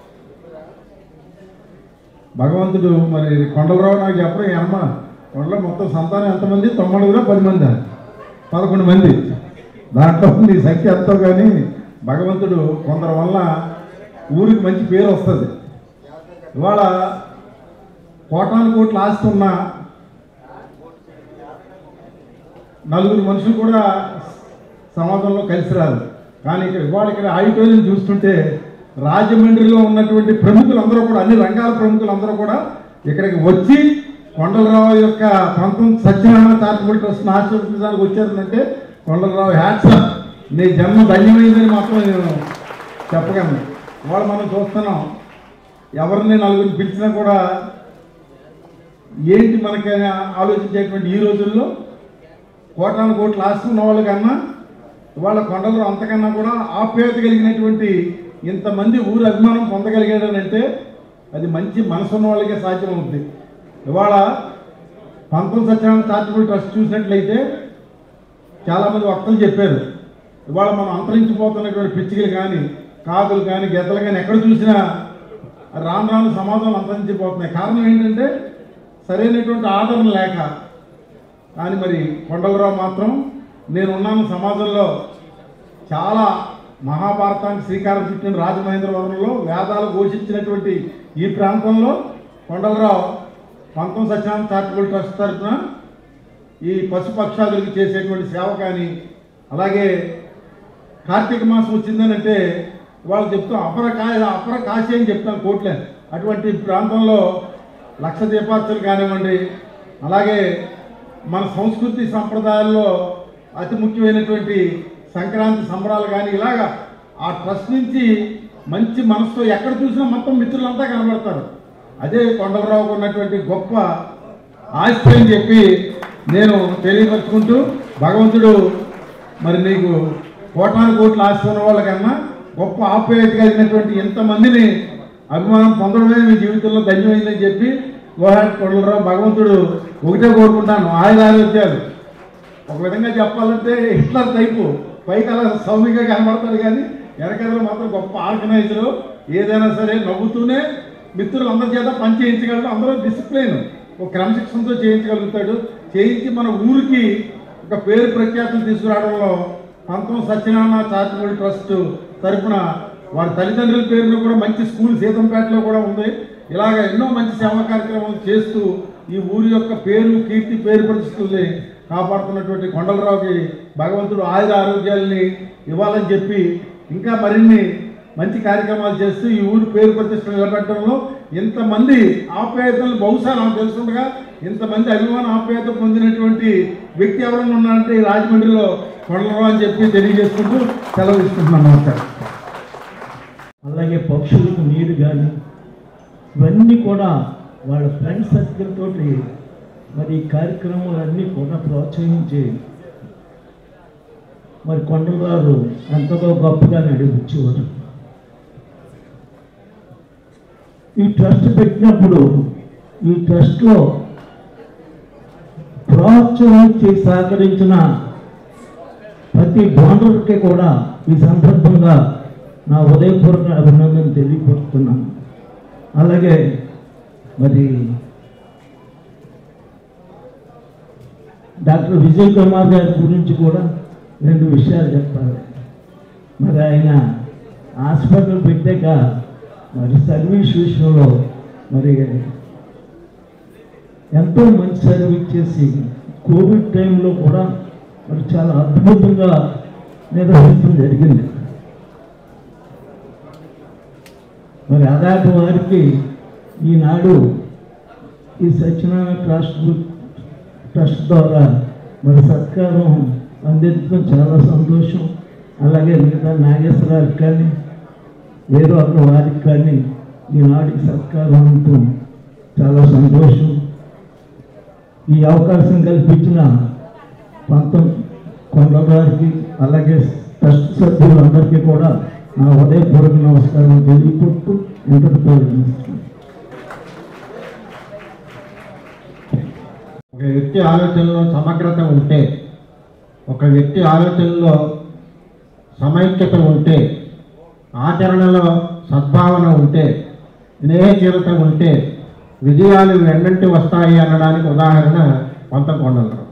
భగవంతుడు మరి కొండలరావు నాకు చెప్పడం ఈ అమ్మ కొండలో మొత్తం సంతానం ఎంతమంది తొమ్మిదిలో పది మంది పదకొండు మంది దాంట్లో నీ సంఖ్య ఎంతో కానీ భగవంతుడు కొందరి వల్ల ఊరికి మంచి పేరు వస్తుంది ఇవాళ కోటాను కోట్లు ఆస్తి ఉన్న నలుగురు మనుషులు కూడా సమాజంలో కలిసి రాదు కానీ ఇక్కడ ఇవాళ ఇక్కడ ఆడిటోరియం చూస్తుంటే రాజమండ్రిలో ఉన్నటువంటి ప్రముఖులందరూ కూడా అన్ని రంగాల ప్రముఖులందరూ కూడా ఇక్కడికి వచ్చి కొండలరావు యొక్క పంతం సత్యనారాయణ చారిటబుల్ ట్రస్ట్ ఆశీర్వదించడానికి వచ్చారంటే కొండలరావు హ్యాట్స్ నీ జన్మ ధన్యమైందని మాత్రం నేను చెప్పగలను ఇవాళ మనం చూస్తున్నాం ఎవరిని నలుగురిని పిలిచినా కూడా ఏంటి మనకి ఆలోచించేటువంటి ఈ రోజుల్లో కోటాను కోట్లు ఆస్తి ఉన్న వాళ్ళకన్నా ఇవాళ కొండలు అంతకన్నా కూడా ఆప్యాయత కలిగినటువంటి ఇంతమంది ఊరు అభిమానం పొందగలిగాడనంటే అది మంచి మనసు ఉన్న వాళ్ళకే సాధ్యం అవుతుంది ఇవాళ పంతం సత్యనారాయణ చారిటబుల్ ట్రస్ట్ చూసినట్లయితే చాలామంది వక్తలు చెప్పారు ఇవాళ మనం అంతరించిపోతున్నటువంటి పిచ్చికలు కానీ కాకులు కానీ గెద్దలు కానీ ఎక్కడ చూసినా రాను రాను సమాజంలో అంతరించిపోతున్నాయి కారణం ఏంటంటే సరైనటువంటి ఆదరణ లేక కానీ మరి కొండలరావు మాత్రం నేనున్నాను సమాజంలో చాలా మహాభారతానికి శ్రీకారం చుట్టిన రాజమహేంద్రవరంలో వేదాలు ఘోషించినటువంటి ఈ ప్రాంతంలో కొండలరావు పంతం సత్యనారాయణ చారిటబుల్ ట్రస్ట్ తరఫున ఈ పశుపక్షాదులకు చేసేటువంటి సేవ కానీ అలాగే కార్తీక మాసం వచ్చిందనంటే వాళ్ళు చెప్తాం అపర కా అపర కాశీ అని చెప్తాం కోట్లే అటువంటి ప్రాంతంలో లక్ష దీపార్చలు కానివ్వండి అలాగే మన సంస్కృతి సంప్రదాయాల్లో అతి ముఖ్యమైనటువంటి సంక్రాంతి సంబరాలు కానీ ఇలాగా ఆ ట్రస్ట్ నుంచి మంచి మనసుతో ఎక్కడ చూసినా మొత్తం మిత్రులంతా కనబడతారు అదే కొండలరావుకు ఉన్నటువంటి గొప్ప ఆస్తి అని చెప్పి నేను తెలియపరుచుకుంటూ భగవంతుడు మరి నీకు కోటాను కోట్లు ఆస్తి ఉన్న వాళ్ళకన్నా గొప్ప ఆప్యాయత కలిగినటువంటి ఎంతమందిని అభిమానం పొందడమే మీ జీవితంలో ధన్యమైందని చెప్పి గోహాట్ కొండలరావు భగవంతుడు ఒకటే కోరుకుంటాను ఆయుధ ఆరోగ్యాలు ఒక విధంగా చెప్పాలంటే హిట్లర్ టైపు పైకి అలా సౌమ్యంగా కనబడతాడు కానీ వెనకదలో మాత్రం గొప్ప ఆర్గనైజరు ఏదైనా సరే నవ్వుతూనే మిత్రులు అందరి చేత పని చేయించగలడు అందరూ డిసిప్లిన్ ఒక క్రమశిక్షణతో చేయించగలుగుతాడు చేయించి మన ఊరికి ఒక పేరు ప్రఖ్యాతులు తీసుకురావడంలో పంతం సత్యనారాయణ చారిటబుల్ ట్రస్ట్ తరపున వారి తల్లిదండ్రుల పేరులో కూడా మంచి స్కూల్ సీతంపేటలో కూడా ఉంది ఇలాగ ఎన్నో మంచి సేవా కార్యక్రమాలు చేస్తూ ఈ ఊరి యొక్క పేరు కీర్తి పేరు ప్రతిష్టల్ని కాపాడుతున్నటువంటి కొండలరావుకి భగవంతుడు ఆయుధ ఆరోగ్యాల్ని ఇవ్వాలని చెప్పి ఇంకా మరిన్ని మంచి కార్యక్రమాలు చేస్తూ ఈ ఊరి పేరు ప్రతిష్టలు నిలబెట్టడంలో ఇంతమంది ఆప్యాయతలు బహుశా నాకు తెలుసుండగా ఇంతమంది అభిమాన ఆప్యాయత పొందినటువంటి వ్యక్తి ఎవరైనా ఉన్నారంటే ఈ రాజమండ్రిలో కొండలరావు అని చెప్పి తెలియజేసుకుంటూ సెలవు ఇస్తున్నాను నమస్కారం అలాగే పక్షులకు నీరు కానీ ఇవన్నీ కూడా వాళ్ళ ఫ్రెండ్ సర్కిల్ తోటి మరి ఈ కార్యక్రమాలన్నీ కూడా ప్రోత్సహించి మరి కొండలవారు ఎంతగా గొప్పగా నడిపించేవారు ఈ ట్రస్ట్ పెట్టినప్పుడు ఈ ట్రస్ట్లో ప్రోత్సహించి సహకరించిన ప్రతి డోనర్కి కూడా ఈ సందర్భంగా నా ఉదయపూర్వక అభినందన తెలియపరుస్తున్నాను అలాగే మరి డాక్టర్ విజయ్ కుమార్ గారి గురించి కూడా రెండు విషయాలు చెప్పాలి మరి ఆయన హాస్పిటల్ పెట్టాక మరి సర్వీస్ విషయంలో మరి ఎంతో మంచి సర్వీస్ చేసి కోవిడ్ టైంలో కూడా మరి చాలా అద్భుతంగా నిర్వహించడం జరిగింది మరి అలాంటి వారికి ఈనాడు ఈ సత్యనారాయణ ట్రస్ట్ ట్రస్ట్ ద్వారా మరి సత్కారం అందించడం చాలా సంతోషం అలాగే మిగతా నాగేశ్వరరావుకి కానీ వేరే ఒక వారికి కానీ ఈనాటికి సత్కారం ఉండటం చాలా సంతోషం ఈ అవకాశం కల్పించిన పంతం కొండగారికి అలాగే ట్రస్ట్ సభ్యులందరికీ కూడా నా ఉదయపూర్వక నమస్కారం తెలియకొట్టు ఇంతటితో విరమిస్తున్నాను. ఒక వ్యక్తి ఆలోచనలో సమగ్రత ఉంటే ఒక వ్యక్తి ఆలోచనలో సమైక్యత ఉంటే ఆచరణలో సద్భావన ఉంటే స్నేహశీలత ఉంటే విజయాలు వెన్నంటి వస్తాయి అనడానికి ఉదాహరణ కొంత కొండలరావు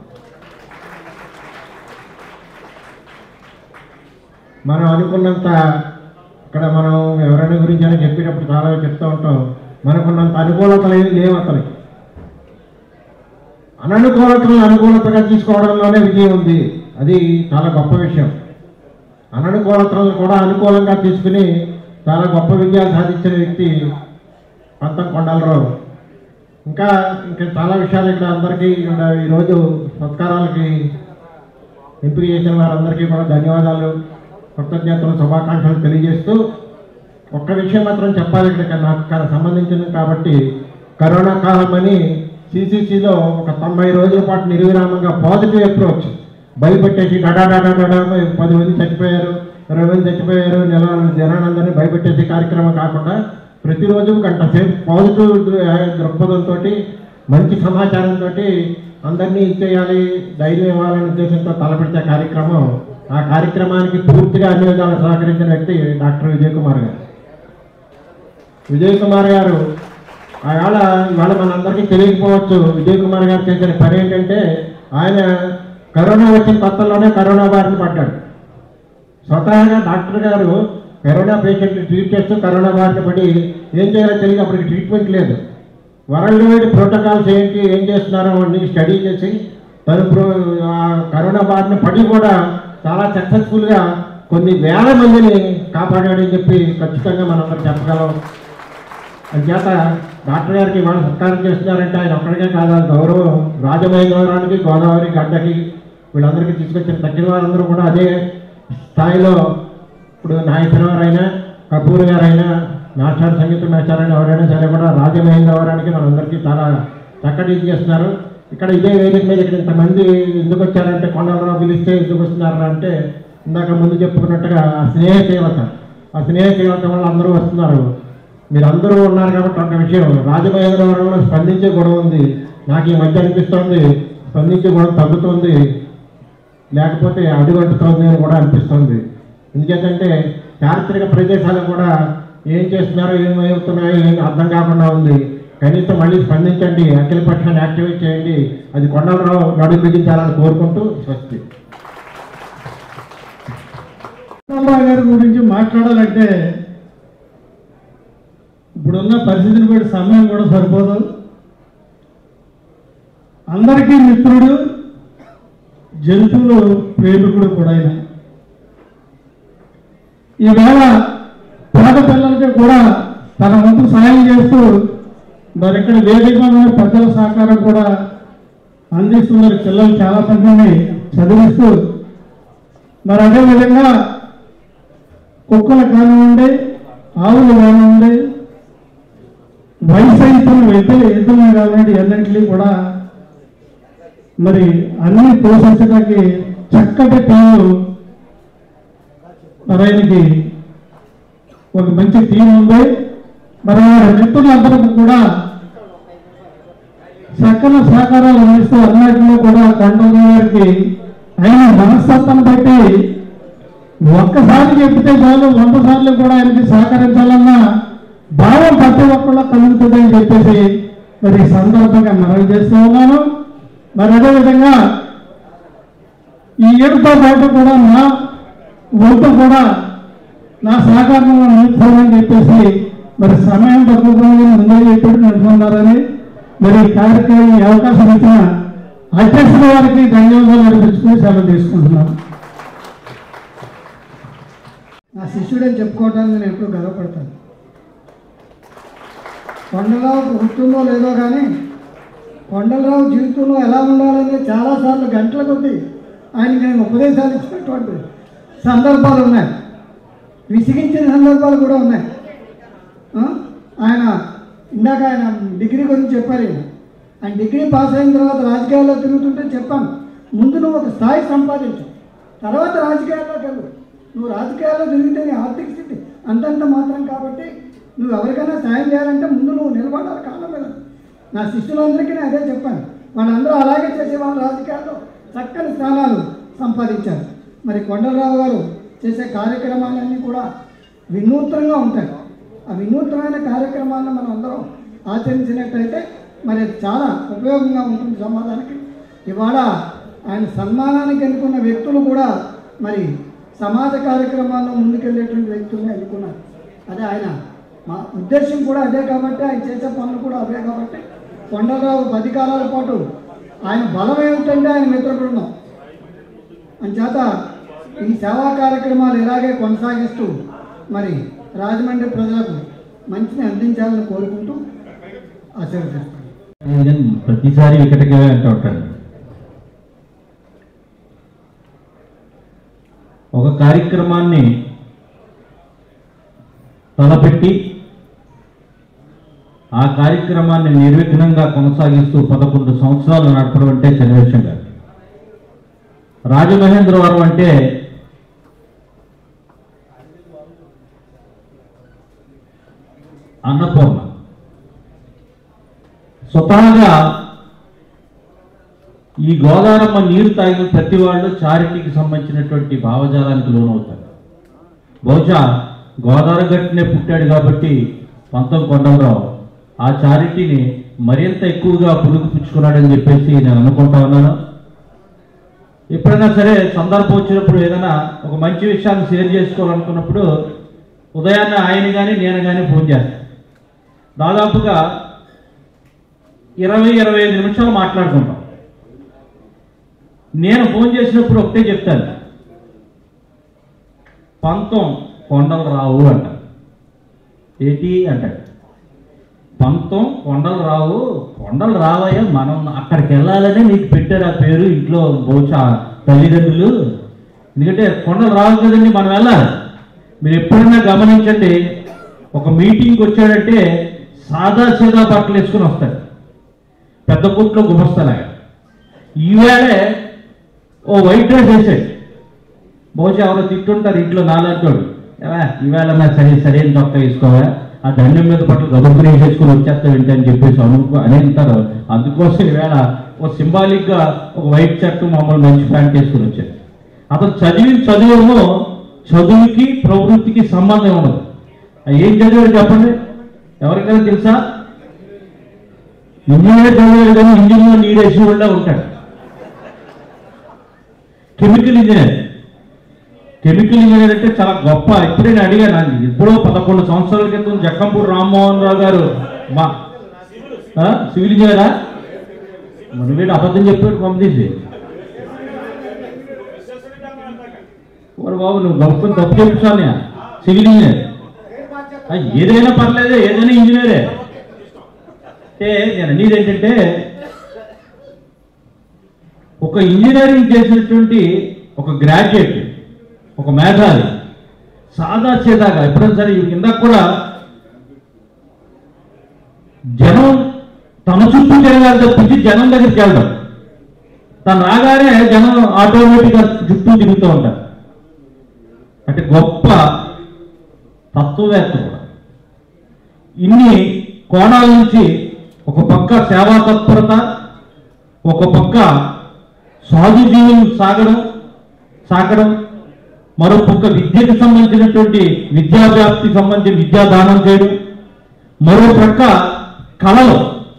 మనం అనుకున్నంత ఇక్కడ మనం ఎవరైనా గురించి అని చెప్పేటప్పుడు చాలా చెప్తూ ఉంటాం మనకున్నంత అనుకూలతలు ఏమి లేవు అతనికి అననుకూలతలను అనుకూలతగా తీసుకోవడంలోనే విజయం ఉంది అది చాలా గొప్ప విషయం అననుకూలతలను కూడా అనుకూలంగా తీసుకుని చాలా గొప్ప విజయాలు సాధించిన వ్యక్తి పంతం కొండలరావు ఇంకా ఇంకా చాలా విషయాలు ఇక్కడ అందరికీ ఇక్కడ ఈరోజు సత్కారాలకి ఎంపిక చేసిన వారందరికీ కూడా ధన్యవాదాలు కృతజ్ఞతలు శుభాకాంక్షలు తెలియజేస్తూ ఒక్క విషయం మాత్రం చెప్పాలి ఇక్కడ నాకు కా- సంబంధించింది కాబట్టి కరోనా కాలం అని సిసిసిలో ఒక తొంభై రోజుల పాటు నిర్విరామంగా పాజిటివ్ అప్రోచ్ భయపెట్టేసి డడాడాడా పది మంది చచ్చిపోయారు ఇరవై మంది చచ్చిపోయారు నెల జనాలందరినీ భయపెట్టేసి కార్యక్రమం కాకుండా ప్రతిరోజు గంట సేపు పాజిటివ్ దృక్పథంతో మంచి సమాచారంతో అందరినీ ఇచ్చేయాలి ధైర్యం ఇవ్వాలనే ఉద్దేశంతో తలపెట్టే కార్యక్రమం ఆ కార్యక్రమానికి పూర్తిగా అన్ని విధాలు సహకరించిన వ్యక్తి డాక్టర్ విజయ్ కుమార్ గారు విజయ్ కుమార్ గారు ఆవేళ ఇవాళ మనందరికీ తెలియకపోవచ్చు విజయ్ కుమార్ గారు చేసిన పని ఏంటంటే ఆయన కరోనా వచ్చిన కొత్తలోనే కరోనా బారిన పడ్డాడు స్వతహాగా డాక్టర్ గారు కరోనా పేషెంట్లు ట్రీట్ చేస్తూ కరోనా బారిన పడి ఏం చేయాలో తెలియదు అప్పటికి ట్రీట్మెంట్ లేదు వరల్డ్ వైడ్ ప్రోటోకాల్స్ ఏంటి ఏం చేస్తున్నారో అన్ని స్టడీ చేసి తను ప్రో- ఆ కరోనా బారిన పడి కూడా చాలా సక్సెస్ఫుల్గా కొన్ని వేల మందిని కాపాడాడని చెప్పి ఖచ్చితంగా మనందరం చెప్పగలం అంచేత డాక్టర్ గారికి ఇవాళ సత్కారం చేస్తున్నారంటే ఆయన ఒక్కడికే కాదు ఆ గౌరవం రాజమహేంద్రవరానికి గోదావరి గడ్డకి వీళ్ళందరికీ తీసుకొచ్చిన తగ్గిన వారందరూ కూడా అదే స్థాయిలో ఇప్పుడు నాగేశ్వరరావు అయినా కపూర్ గారైనా మాస్టర్ సంగీత మాస్టర్ అయినా ఎవరైనా సరే కూడా రాజమహేంద్రవరానికి మనందరికీ చాలా చక్కటి ఇది చేస్తున్నారు ఇక్కడ ఇదే వేదిక మీద ఇక్కడ ఇంతమంది ఎందుకు వచ్చారంటే కొండలరావు పిలిస్తే ఎందుకు వస్తున్నారు అంటే ఇందాక ముందు చెప్పుకున్నట్టుగా ఆ స్నేహ తీవ్రత ఆ స్నేహ తీవ్రత వల్ల అందరూ వస్తున్నారు మీరు అందరూ ఉన్నారు కాబట్టి ఒక విషయం రాజమహేంద్రవరంలో స్పందించే గొడవ ఉంది నాకు ఈ మధ్య అనిపిస్తోంది స్పందించే గొడవ తగ్గుతోంది లేకపోతే అడుగంటుతోంది అని కూడా అనిపిస్తుంది ఎందుకంటే చారిత్రక ప్రదేశాలు కూడా ఏం చేస్తున్నారో ఏమవుతున్నాయో ఏం అర్థం కాకుండా ఉంది కనీసం మళ్ళీ స్పందించండి అఖిల పక్షాన్ని యాక్టివేట్ చేయండి అది కొండలరావు నడుము బిగించాలని కోరుకుంటూ స్వస్తి రామారావు గారి గురించి మాట్లాడాలంటే ఇప్పుడున్న పరిస్థితిని బట్టి సమయం కూడా సరిపోదు అందరికీ మిత్రుడు జంతువులు ప్రేమికుడు కూడా ఆయన ఈవేళ పేద పిల్లలకి కూడా తన వంతు సాయం చేస్తూ మరి ఇక్కడ వేదిక మీద ఉన్న పెద్దల సహకారం కూడా అందిస్తున్నారు పిల్లలు చాలా మందిని చదివిస్తూ మరి అదేవిధంగా కుక్కలు కానివ్వండి ఆవులు కానివ్వండి వయసు అయితున్న ఎద్దులు ఎద్దులు కానివ్వండి అన్నింటినీ కూడా మరి అన్ని పోషించడానికి చక్కటి టీము మరి ఆయనకి ఒక మంచి టీం ఉంది మరి వారి మిత్రులందరికీ కూడా చక్కని సహకారాలు అందిస్తూ అన్నింటిలో కూడా కొండల గారికి ఆయన మనస్తత్వాన్ని బట్టి ఒక్కసారి చెప్తే చాలు వంద సార్లు కూడా ఆయనకి సహకరించాలన్న భావం ప్రతి ఒక్కళ్ళ కలుగుతుందని చెప్పేసి మరి ఈ సందర్భంగా మనవి చేస్తూ ఉన్నాను మరి అదేవిధంగా ఈ ఏడుతో పాటు కూడా నా వంతు కూడా నా సహకారంలో నిలుపుకోవాలని చెప్పేసి మరి సమయం తక్కువగా ముందే చెప్పి నడుపుతున్నారని మరి ఈ కార్యక్రమం ఈ అవకాశం ఇచ్చిన అధ్యక్షుల వారికి ధన్యవాదాలు అర్పించుకుని సెలవు తీసుకుంటున్నాను నా శిష్యుడని చెప్పుకోవడానికి నేను ఎప్పుడు గర్వపడతాను కొండలరావు గుర్తుందో లేదో కానీ కొండలరావు జీవితంలో ఎలా ఉండాలని చాలాసార్లు గంటల కొద్దీ ఆయనకి నేను ఉపదేశాలు ఇచ్చినటువంటి సందర్భాలు ఉన్నాయి విసిగించిన సందర్భాలు కూడా ఉన్నాయి ఆ? ఆయన ఇందాక ఆయన డిగ్రీ గురించి చెప్పారు ఈయన. ఆయన డిగ్రీ పాస్ అయిన తర్వాత రాజకీయాల్లో తిరుగుతుంటే చెప్పాను ముందు నువ్వు ఒక స్థాయి సంపాదించు తర్వాత రాజకీయాల్లోకి వెళ్ళు నువ్వు రాజకీయాల్లో తిరిగితే నీ ఆర్థిక స్థితి అంతంత మాత్రం కాబట్టి నువ్వు ఎవరికైనా సాయం చేయాలంటే ముందు నువ్వు నిలబడాలి కాలం మీద నా శిష్యులందరికీ నేను అదే చెప్పాను వాళ్ళందరూ అలాగే చేసేవాళ్ళు రాజకీయాల్లో చక్కని స్థానాలు సంపాదించారు మరి కొండలరావు గారు చేసే కార్యక్రమాలన్నీ కూడా వినూత్నంగా ఉంటాయి ఆ వినూత్నమైన కార్యక్రమాలను మనం అందరం ఆచరించినట్టయితే మరి అది చాలా ఉపయోగంగా ఉంటుంది సమాజానికి ఇవాళ ఆయన సన్మానానికి ఎన్నుకున్న వ్యక్తులు కూడా మరి సమాజ కార్యక్రమాల్లో ముందుకెళ్ళేటువంటి వ్యక్తుల్ని ఎన్నుకున్నారు అదే ఆయన మా ఉద్దేశం కూడా అదే కాబట్టి ఆయన చేసే పనులు కూడా అదే కాబట్టి కొండలరావు పది కాలాల పాటు ఆయన బలం ఏమిటంటే ఆయన మిత్ర బృందం అంచేత ఈ సేవా కార్యక్రమాలు ఇలాగే కొనసాగిస్తూ మరి రాజమండ్రి ప్రజలకు మంచిని అందించాలని కోరుకుంటూ ఆశీర్వదిస్తాను నేను ప్రతిసారి వికటగా అంటూ ఉంటాను ఒక కార్యక్రమాన్ని తలపెట్టి ఆ కార్యక్రమాన్ని నిర్విఘ్నంగా కొనసాగిస్తూ పదకొండు సంవత్సరాలు నడపడం అంటే చిన్న విషయం కాదు రాజమహేంద్రవరం అంటే అన్నపూర్ణ స్వతహాగా ఈ గోదావరమ్మ నీరు తాగిన ప్రతి వాళ్ళు చారిటీకి సంబంధించినటువంటి భావజాలానికి లోనవుతారు బహుశా గోదావరి గట్టునే పుట్టాడు కాబట్టి పంతం కొండలరావు ఆ చారిటీని మరింత ఎక్కువగా పులుకుపుచ్చుకున్నాడని చెప్పేసి నేను అనుకుంటా ఉన్నాను ఎప్పుడైనా సరే సందర్భం వచ్చినప్పుడు ఏదైనా ఒక మంచి విషయాన్ని షేర్ చేసుకోవాలనుకున్నప్పుడు ఉదయాన్నే ఆయన కానీ నేను కానీ ఫోన్ చేస్తాను దాదాపుగా ఇరవై ఇరవై ఐదు నిమిషాలు మాట్లాడుకుంటాం నేను ఫోన్ చేసినప్పుడు ఒకటే చెప్తాను పంతం కొండలు రావు అంట ఏంటి అంటాడు పంతం కొండలు రావు కొండలు రావయ్యా మనం అక్కడికి వెళ్ళాలనే నీకు పెట్టారు ఆ పేరు ఇంట్లో బహుశా తల్లిదండ్రులు ఎందుకంటే కొండలు రావు కదండి మనం వెళ్ళాలి మీరు ఎప్పుడైనా గమనించండి ఒక మీటింగ్కి వచ్చాడంటే సాదా సీదా బట్టలు వేసుకుని వస్తాడు పెద్ద కుట్లో గుమస్తలాగా ఈవేళే ఓ వైట్ డ్రెస్ వేసాడు బహుశా ఎవరో తిట్టుంటారు ఇంట్లో నాలంటోడు ఏవా ఈవేళ నా సరే సరైన చొక్క వేసుకోవా ఆ దండం మీద పట్ల గబుక్కుని వేసుకుని వచ్చేస్తావు ఏంటి అని చెప్పేసి అనుకో అని అంటారు అందుకోసం ఈవేళ ఒక సింబాలిక్గా ఒక వైట్ షర్ట్ మామూలు మంచి ప్యాంట్ వేసుకుని వచ్చాడు అతను చదివిన చదువేమో చదువుకి ప్రవృత్తికి సంబంధం ఉండదు ఆ ఏం చదివాడు చెప్పండి ఎవరికైనా తెలుసా ఇంజనీర్ చదివాడు కానీ ఇంజనీర్ నీడేసి కూడా ఉంటాడు కెమికల్ ఇంజనీర్ కెమికల్ ఇంజనీర్ అంటే చాలా గొప్ప ఇప్పుడే నేను అడిగాను అది ఎప్పుడో పదకొండు సంవత్సరాల క్రితం జక్కంపూడి రామ్మోహన్ రావు గారు మా ఆ? సివిల్ ఇంజనీరా మన వీడు అబద్ధం చెప్పాడు పంపించేసి ఓరు బాబు నువ్వు గొప్ప తప్పు చెప్తాను సివిల్ ఇంజనీర్ ఆ, ఏదైనా పర్లేదు ఏదైనా ఇంజనీరే అంటే నేను అనేది ఏంటంటే ఒక ఇంజనీరింగ్ చేసినటువంటి ఒక గ్రాడ్యుయేట్ ఒక మేధావి సాదా చేదాగా ఎప్పుడైనా సరే ఈ కింద కూడా జనం తన చుట్టూ జరగాలి తప్పించి జనం దగ్గరికి వెళ్ళడం తను రాగానే జనం ఆటోమేటిక్గా చుట్టూ తిరుగుతూ ఉంటారు అంటే గొప్ప తత్వవేత్త కూడా ఇన్ని కోణాల నుంచి ఒక పక్క సేవా తత్పరత ఒక పక్క సాధు జీవనం సాగడం సాగడం మరో పక్క విద్యకు సంబంధించినటువంటి విద్యా వ్యాప్తికి సంబంధించి విద్యాదానం చేయడం మరో పక్క కళలు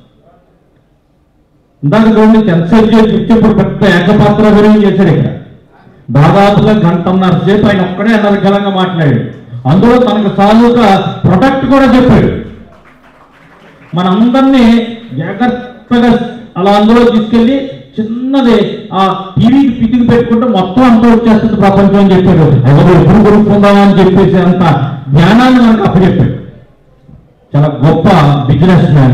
ఇందాక చూడండి ఎంతసేపు చేసి ఇచ్చేప్పుడు పెద్ద ఏకపాత్ర గురించి చేశాడు ఇక్కడ దాదాపుగా గంటన్నర సేపు ఆయన ఒక్కడే అనర్గలంగా మాట్లాడాడు అందులో తనకు సాలుగా ప్రొడక్ట్ కూడా చెప్పాడు మనందరినీ జాగ్రత్తగా అలా అందులో తీసుకెళ్ళి చిన్నది ఆ టీవీకి పితికి పెట్టుకుంటే మొత్తం అంతా వచ్చేస్తుంది ప్రపంచం అని చెప్పాడు ఎవరు ఎప్పుడు కొనుక్కుందామా అని చెప్పేసి అంత జ్ఞానాన్ని మనకు అప్పచెప్పాడు చాలా గొప్ప బిజినెస్ మ్యాన్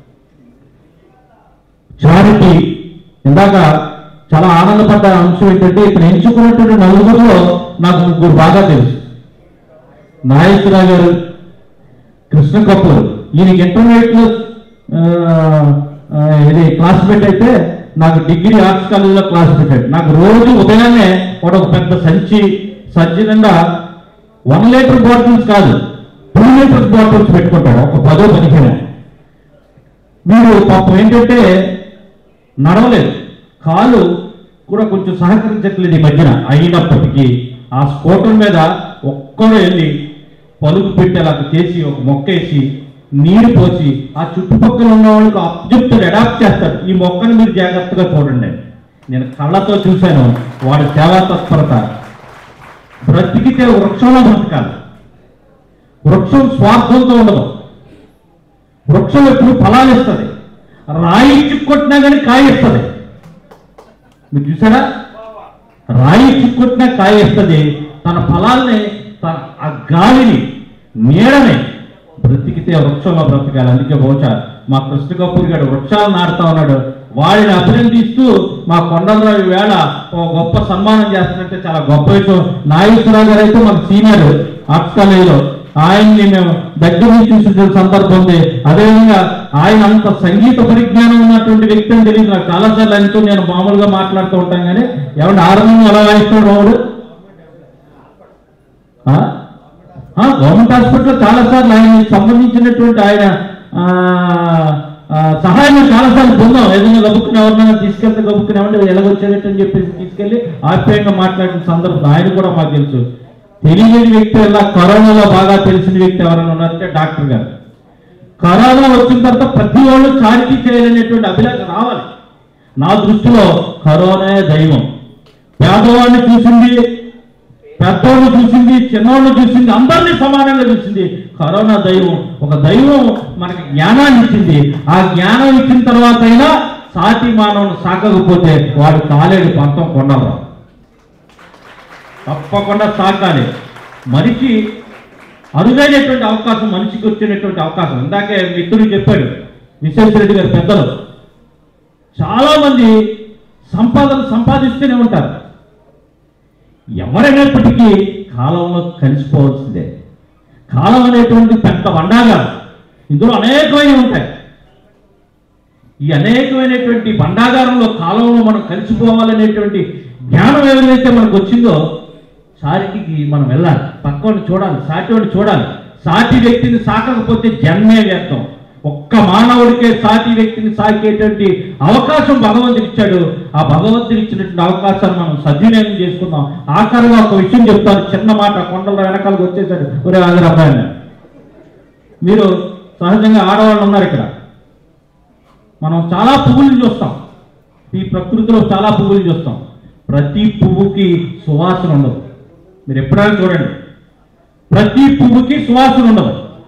చారిటీ ఇందాక చాలా ఆనందపడ్డ అంశం ఏంటంటే ఇక్కడ ఎంచుకున్నటువంటి నలుగురిలో నాకు ముగ్గురు బాగా తెలుసు నాగేశ్వరరావు గారు కృష్ణ కపూర్ ఈయనకి ఇంటర్మీడియట్ లో ఆ, ఆ, ఇది క్లాస్మేట్ అయితే నాకు డిగ్రీ ఆర్ట్స్ కాలేజీలో క్లాస్ పెట్టాడు నాకు రోజు ఉదయాన్నే వాడు ఒక పెద్ద సంచి సంచి నిండా వన్ లీటర్ బాటిల్స్ కాదు టూ లీటర్స్ బాటిల్స్ పెట్టుకుంటాడు ఒక పదో పదిహేను వీడు పాపం ఏంటంటే నడవలేదు కాలు కూడా కొంచెం సహకరించట్లేదు ఈ మధ్యన అయినప్పటికీ ఆ స్కూటర్ మీద ఒక్కడు వెళ్ళి పలుకు పెట్టేలాగా చేసి ఒక మొక్క వేసి నీరు పోసి ఆ చుట్టుపక్కల ఉన్న వాళ్ళకి అప్జెప్తాడు అడాప్ట్ చేస్తాడు ఈ మొక్కను మీరు జాగ్రత్తగా చూడండి నేను కళ్ళతో చూశాను వాడి సేవా తత్పరత బ్రతికితే వృక్షంలో బ్రతకాలి వృక్షం స్వార్థంతో ఉండదు వృక్షం ఎప్పుడు ఫలాలు ఇస్తుంది రాయి చిక్కొట్టినా కానీ కాయ ఇస్తుంది మీరు చూసారా రాయి చిక్కొట్టినా కాయ ఇస్తుంది తన ఫలాల్ని తన ఆ గాలిని నీడని బ్రతికితే వృక్షంలో బ్రతకాలి అందుకే బహుశా మా కృష్ణ కపూర్ గారు వృక్షాలు నాటుతా ఉన్నాడు వాడిని అభినందిస్తూ మా కొండలరావు వేళ ఒక గొప్ప సన్మానం చేస్తున్నట్టే చాలా గొప్ప విషయం నాగేశ్వరరావు గారు అయితే మన సీనియర్ ఆర్ట్స్ కాలేజీలో ఆయన్ని మేము దగ్గర నుంచి చూసిన సందర్భం ఉంది అదేవిధంగా ఆయన అంత సంగీత పరిజ్ఞానం ఉన్నటువంటి వ్యక్తి అని తెలియదు నాకు చాలాసార్లు ఆయనతో నేను మామూలుగా మాట్లాడుతూ ఉంటాను కానీ ఎవరి ఆరంభం ఎలా వాయిస్తున్నాడు వాడు ఆ? ఆ, గవర్నమెంట్ హాస్పిటల్లో చాలా సార్లు ఆయన సంబంధించినటువంటి ఆయన ఆ, ఆ, సహాయం చాలా సార్లు పొందాం ఏదైనా గబుక్కుని ఎవరినైనా తీసుకెళ్తే గబుక్కుని ఏమంటే ఎలాగొచ్చేటట్టు అని చెప్పేసి తీసుకెళ్లి ఆప్యాయంగా మాట్లాడిన సందర్భం ఆయన కూడా మాకు తెలుసు తెలియని వ్యక్తి వల్ల కరోనాలో బాగా తెలిసిన వ్యక్తి ఎవరైనా ఉన్నారంటే డాక్టర్ గారు కరోనా వచ్చిన తర్వాత ప్రతి వాళ్ళు చారిటీ చేయాలనేటువంటి అభిలాష రావాలి నా దృష్టిలో కరోనా దైవం పేదవాడిని చూసింది పెద్దోళ్ళు చూసింది చిన్నోళ్ళు చూసింది అందరినీ సమానంగా చూసింది కరోనా దైవం ఒక దైవం మనకి జ్ఞానాన్ని ఇచ్చింది ఆ జ్ఞానం ఇచ్చిన తర్వాత అయినా సాటి మానవుని సాకకపోతే వాడు కాలేడు పంతం కొండలరావు తప్పకుండా సాకాలి మనిషి అరుదైనటువంటి అవకాశం మనిషికి వచ్చినటువంటి అవకాశం ఇందాకే మిత్రుడు చెప్పాడు విశ్వేశ్వరరెడ్డి గారు పెద్దలు చాలా మంది సంపాదన సంపాదిస్తూనే ఉంటారు ఎవరైనప్పటికీ కాలంలో కలిసిపోవాల్సిందే కాలం అనేటువంటి పెద్ద వండాగా ఇందులో అనేకమైనవి ఉంటాయి ఈ అనేకమైనటువంటి భండాగారంలో కాలంలో మనం కలిసిపోవాలనేటువంటి జ్ఞానం ఏదైతే మనకు వచ్చిందో సాటికి మనం వెళ్ళాలి పక్కవాడిని చూడాలి సాటివాడిని చూడాలి సాటి వ్యక్తిని సాకకపోతే జన్మే వ్యర్థం ఒక్క మానవుడికే సాటి వ్యక్తిని సాకేటువంటి అవకాశం భగవంతుడు ఇచ్చాడు ఆ భగవంతుడు ఇచ్చినటువంటి అవకాశాన్ని మనం సద్వినియోగం చేసుకుందాం ఆఖరిగా ఒక విషయం చెప్తాను చిన్న మాట కొండల వెనకాలకు వచ్చేసాడు ఒరే ఆంధ్ర అబ్బాయి మీరు సహజంగా ఆడవాళ్ళు ఉన్నారు ఇక్కడ మనం చాలా పువ్వులు చూస్తాం ఈ ప్రకృతిలో చాలా పువ్వులు చూస్తాం ప్రతి పువ్వుకి సువాసన ఉండదు మీరు ఎప్పుడైనా చూడండి ప్రతి పువ్వుకి సువాసన ఉండదు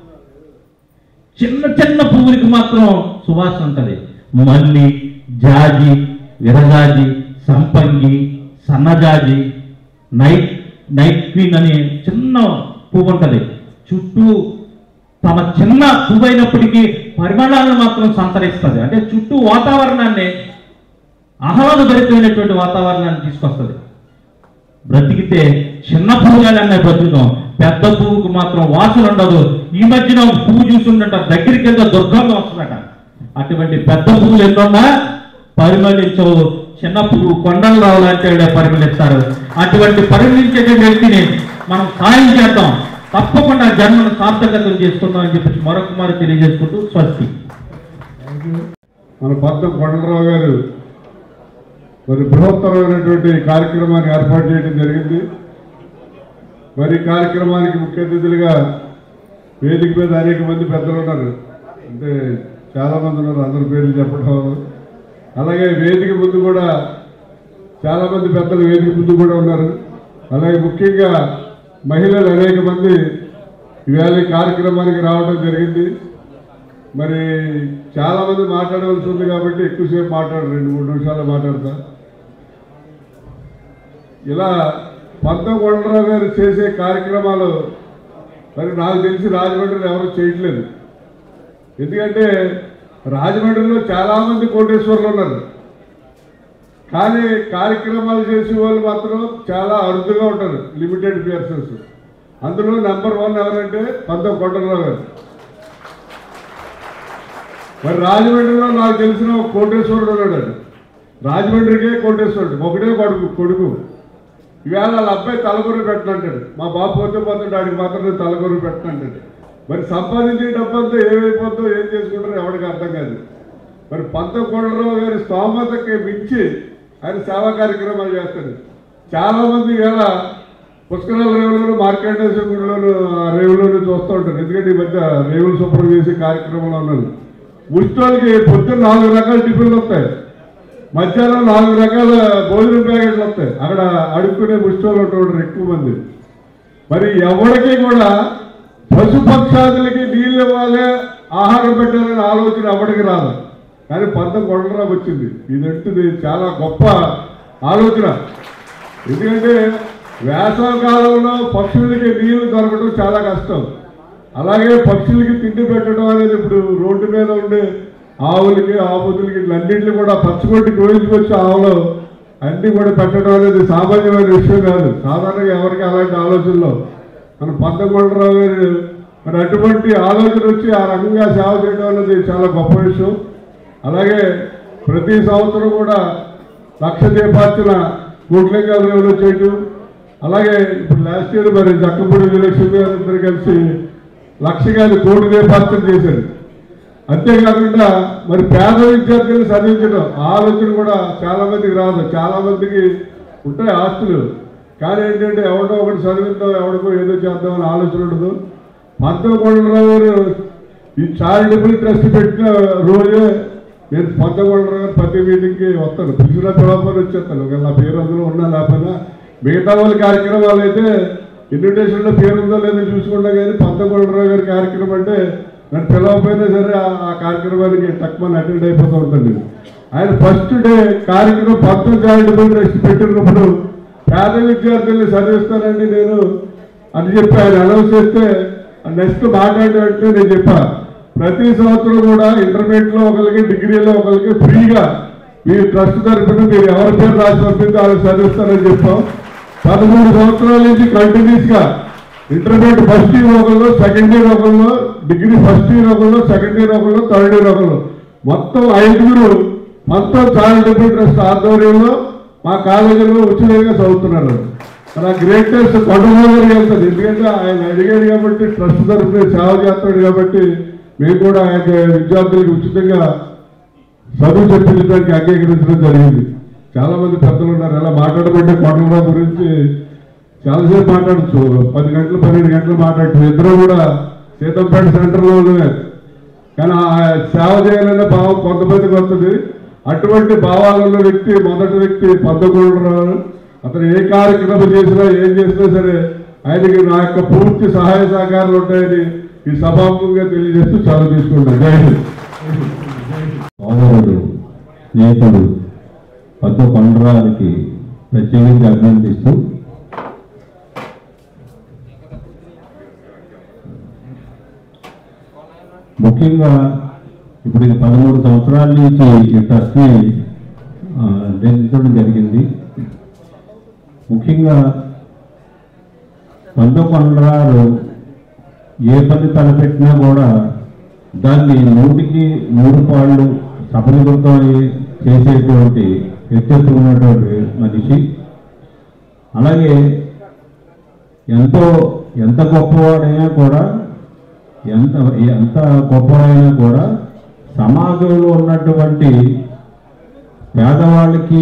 చిన్న చిన్న పువ్వులకి మాత్రం సువాసన ఉంటుంది మల్లి జాజి విరజాజి సంపంగి సన్నజాజి నైట్ నైట్ క్వీన్ అనే చిన్న పువ్వు ఉంటుంది చుట్టూ తన చిన్న పువ్వు అయినప్పటికీ పరిమాణాలను మాత్రం సంతరిస్తుంది అంటే చుట్టూ వాతావరణాన్ని ఆహ్లాదభరితమైనటువంటి వాతావరణాన్ని తీసుకొస్తుంది బ్రతికితే చిన్న పువ్వుగానే బ్రతుకుతాం పెద్ద పువ్వుకు మాత్రం వాసన ఉండదు ఈ మధ్యన ఒక పువ్వు చూస్తుండట దగ్గరికి వెళ్తే దుర్గంధం వస్తుందట అటువంటి పెద్ద పువ్వులు ఎన్నున్నా పరిమళించవు చిన్న పువ్వు కొండలు రావాలంటే పరిమళిస్తారు అటువంటి పరిమళించేటువంటి వ్యక్తిని మనం సాయం చేద్దాం తప్పకుండా జన్మను సార్థకతం చేసుకుందాం అని చెప్పేసి మరొక మారు తెలియజేసుకుంటూ స్వస్తి మన పద్మ కొండలరావు గారు మరి బృహత్తరమైనటువంటి కార్యక్రమాన్ని ఏర్పాటు చేయడం జరిగింది మరి ఈ కార్యక్రమానికి ముఖ్య అతిథులుగా వేదిక మీద అనేక మంది పెద్దలు ఉన్నారు అంటే చాలా మంది ఉన్నారు అందరి పేర్లు చెప్పడం అలాగే వేదిక ముందు కూడా చాలా మంది పెద్దలు వేదిక ముందు కూడా ఉన్నారు అలాగే ముఖ్యంగా మహిళలు అనేక మంది ఈవేళ ఈ కార్యక్రమానికి రావడం జరిగింది మరి చాలా మంది మాట్లాడవలసి ఉంది కాబట్టి ఎక్కువసేపు మాట్లాడరు రెండు మూడు నిమిషాలు మాట్లాడతా ఇలా పంతం కొండరావు గారు చేసే కార్యక్రమాలు మరి నాకు తెలిసి రాజమండ్రిలో ఎవరు చేయట్లేదు ఎందుకంటే రాజమండ్రిలో చాలామంది కోటేశ్వర్లు ఉన్నారు కానీ కార్యక్రమాలు చేసే వాళ్ళు మాత్రం చాలా అరుదుగా ఉంటారు లిమిటెడ్ పర్సన్స్ అందులో నెంబర్ వన్ ఎవరంటే పంతం కొండరావు గారు మరి రాజమండ్రిలో నాకు తెలిసిన ఒక కోటేశ్వరుడు ఉన్నాడు రాజమండ్రికే కోటేశ్వరుడు ఒకటే కొడుకు కొడుకు ఈవేళ వాళ్ళ అబ్బాయి తలగొర్రు పెట్టనంటాడు మా బాబు పోతే పోతే వాడికి మాత్రం నేను తలగొర్రు పెట్టనంటాడు మరి సంపాదించే డబ్బంతా ఏమైపోతుందో ఏం చేసుకుంటారో ఎవరికి అర్థం కాదు మరి పంత కొండరావు గారి స్తోమతకి మించి ఆయన సేవా కార్యక్రమాలు చేస్తాడు చాలా మంది ఈవేళ పుష్కరాల రేవులను మార్కండేశ్వర గుడిలోను ఆ రేవులోను చూస్తూ ఉంటారు ఎందుకంటే ఈ మధ్య రేవులు శుభ్రం చేసే కార్యక్రమంలో ఉన్నారు ముష్టోళ్ళకి పొద్దున్న నాలుగు రకాల టిఫిన్లు వస్తాయి మధ్యాహ్నం నాలుగు రకాల భోజనం ప్యాకెట్లు వస్తాయి అక్కడ అడుక్కునే ముష్టోళ్ళు ఉంటారు ఎక్కువ మంది మరి ఎవరికి కూడా పశుపక్షాదులకి నీళ్ళు ఇవ్వాలి ఆహారం పెట్టాలనే ఆలోచన ఎవరికి రాదు కానీ పంతం కొండరాకు వచ్చింది ఇదంటే చాలా గొప్ప ఆలోచన ఎందుకంటే వేసవ కాలంలో పక్షులకి నీళ్లు దొరకడం చాలా కష్టం అలాగే పక్షులకి తిండి పెట్టడం అనేది ఇప్పుడు రోడ్డు మీద ఉండే ఆవులకి ఆవుతులకి అన్నింటిని కూడా పచ్చగొట్టి కోయించుకొచ్చి ఆవులు అన్ని కూడా పెట్టడం అనేది సామాన్యమైన విషయం కాదు సాధారణంగా ఎవరికి అలాంటి ఆలోచనలో మన పంతకొండరావు గారు మరి అటువంటి ఆలోచన వచ్చి ఆ రకంగా సేవ చేయడం అనేది చాలా గొప్ప విషయం అలాగే ప్రతి సంవత్సరం కూడా లక్ష దీపార్చన కోట్లింగాలు చేయటం అలాగే ఇప్పుడు లాస్ట్ ఇయర్ మరి జక్కపూడి విలక్ష్మి గారు ఇద్దరు కలిసి లక్ష గారి కోటి దీపార్చన చేశారు అంతేకాకుండా మరి పేద విద్యార్థులను చదివించడం ఆ ఆలోచన కూడా చాలా మందికి రాదు చాలా మందికి ఉంటాయి ఆస్తులు కానీ ఏంటంటే ఎవడో ఒకటి చదివిద్దాం ఎవడికో ఏదో చేద్దాం అని ఆలోచన ఉండదు పంతొమ్మిది గారు ఈ చారిటబుల్ ట్రస్ట్ పెట్టిన రోజే నేను పొందగొండరు గారు ప్రతి మీటింగ్కి వస్తాను పిలిచిన పిలవని వచ్చేస్తాను ఒకవేళ నా పేరు అందులో ఉన్నా లేకపోయినా మిగతా వాళ్ళ కార్యక్రమాలు అయితే ఇన్విటేషన్లో పేరు ఉందో లేదో చూసుకుంటా కానీ పంతగొండరావు గారి కార్యక్రమం అంటే నన్ను పిలవకపోయినా సరే ఆ- ఆ కార్యక్రమానికి తక్కువ అటెండ్ అయిపోతూ ఉంటాను నేను ఆయన ఫస్ట్ డే కార్యక్రమం పంతొమ్మిది చారిటబుల్ ట్రస్ట్ పెట్టినప్పుడు పేద విద్యార్థుల్ని చదివిస్తానండి నేను అని చెప్పి ఆయన అనౌన్స్ చేస్తే నెక్స్ట్ మాట్లాడే వెంటనే నేను చెప్పా ప్రతి సంవత్సరం కూడా ఇంటర్మీడియట్ లో ఒకరికి డిగ్రీలో ఒకరికి ఫ్రీగా మీ ట్రస్ట్ తరఫున మీరు ఎవరి పేరు రాసి పంపితే వాళ్ళకి చదివిస్తారని చెప్పాం పదమూడు సంవత్సరాల నుంచి కంటిన్యూస్ గా ఇంటర్మీడియట్ ఫస్ట్ ఇయర్ ఒకళ్ళు సెకండ్ ఇయర్ ఒకళ్ళు డిగ్రీ ఫస్ట్ ఇయర్ ఒకళ్ళు సెకండ్ ఇయర్ ఒకళ్ళు థర్డ్ ఇయర్ ఒకళ్ళు మొత్తం ఐదుగురు మొత్తం చారిటబుల్ ట్రస్ట్ ఆధ్వర్యంలో మా కాలేజీలో ఉచితంగా చదువుతున్నారు అలా గ్రేటెస్ట్ కొండమూరు వెళ్తుంది ఎందుకంటే ఆయన అడిగాడు కాబట్టి ట్రస్ట్ తరఫున సేవ చేస్తాడు కాబట్టి మేము కూడా ఆయన విద్యార్థులకు ఉచితంగా చదువు చెప్పించడానికి అంగీకరించడం జరిగింది చాలా మంది పెద్దలు ఉన్నారు అలా మాట్లాడమంటే కొండలరావు గురించి చాలాసేపు మాట్లాడచ్చు పది గంటలు పన్నెండు గంటలు మాట్లాడచ్చు ఇద్దరు కూడా సీతంపేట సెంటర్లో ఉన్నవే కానీ ఆ సేవ చేయాలనే భావం కొంతమందికి వస్తుంది అటువంటి భావాలు ఉన్న వ్యక్తి మొదటి వ్యక్తి పంతకొండరావు అతను ఏ కార్యక్రమం చేసినా ఏం చేసినా సరే ఆయనకి నా యొక్క పూర్తి సహాయ సహకారాలు ఉంటాయని ఈ సభాముఖంగా తెలియజేస్తూ చాలా తీసుకుంటాను జై హింద్ సోదరుడు స్నేహితుడు పద్మ కొండరానికి ప్రత్యేకించి అభినందిస్తూ ముఖ్యంగా ఇప్పుడు ఇది పదమూడు సంవత్సరాల నుంచి ఈ ట్రస్ట్ని ఆ, నిర్మించడం జరిగింది ముఖ్యంగా పంత కొండరారు ఏ పని తలపెట్టినా కూడా దాన్ని నూటికి నూరు పాళ్ళు సఫలీకృతం చేసేటువంటి వ్యక్తిత్వం ఉన్నటువంటి మనిషి అలాగే ఎంతో ఎంత గొప్పవాడైనా కూడా ఎంత ఎంత గొప్పవాడైనా కూడా సమాజంలో ఉన్నటువంటి పేదవాళ్ళకి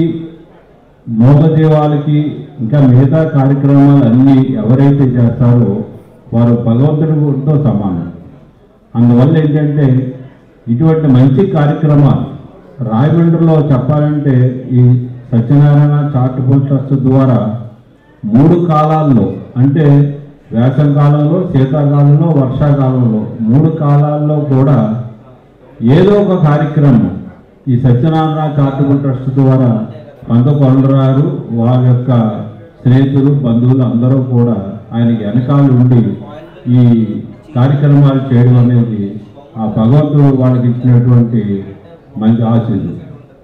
మూగజీవాలకి ఇంకా మిగతా కార్యక్రమాలు అన్నీ ఎవరైతే చేస్తారో వారు భగవంతుడితో సమానం అందువల్ల ఏంటంటే ఇటువంటి మంచి కార్యక్రమాలు రాయమండ్రిలో చెప్పాలంటే ఈ సత్యనారాయణ చారిటబుల్ ట్రస్ట్ ద్వారా మూడు కాలాల్లో అంటే వేసవి కాలంలో శీతాకాలంలో వర్షాకాలంలో మూడు కాలాల్లో కూడా ఏదో ఒక కార్యక్రమం ఈ సత్యనారాయణ చారిటబుల్ ట్రస్ట్ ద్వారా పంత కొండరారు వారి యొక్క స్నేహితులు బంధువులు అందరూ కూడా ఆయనకి వెనకాల ఉండి ఈ కార్యక్రమాలు చేయడం అనేది ఆ భగవంతుడు వాళ్ళకి ఇచ్చినటువంటి మంచి ఆశీస్సు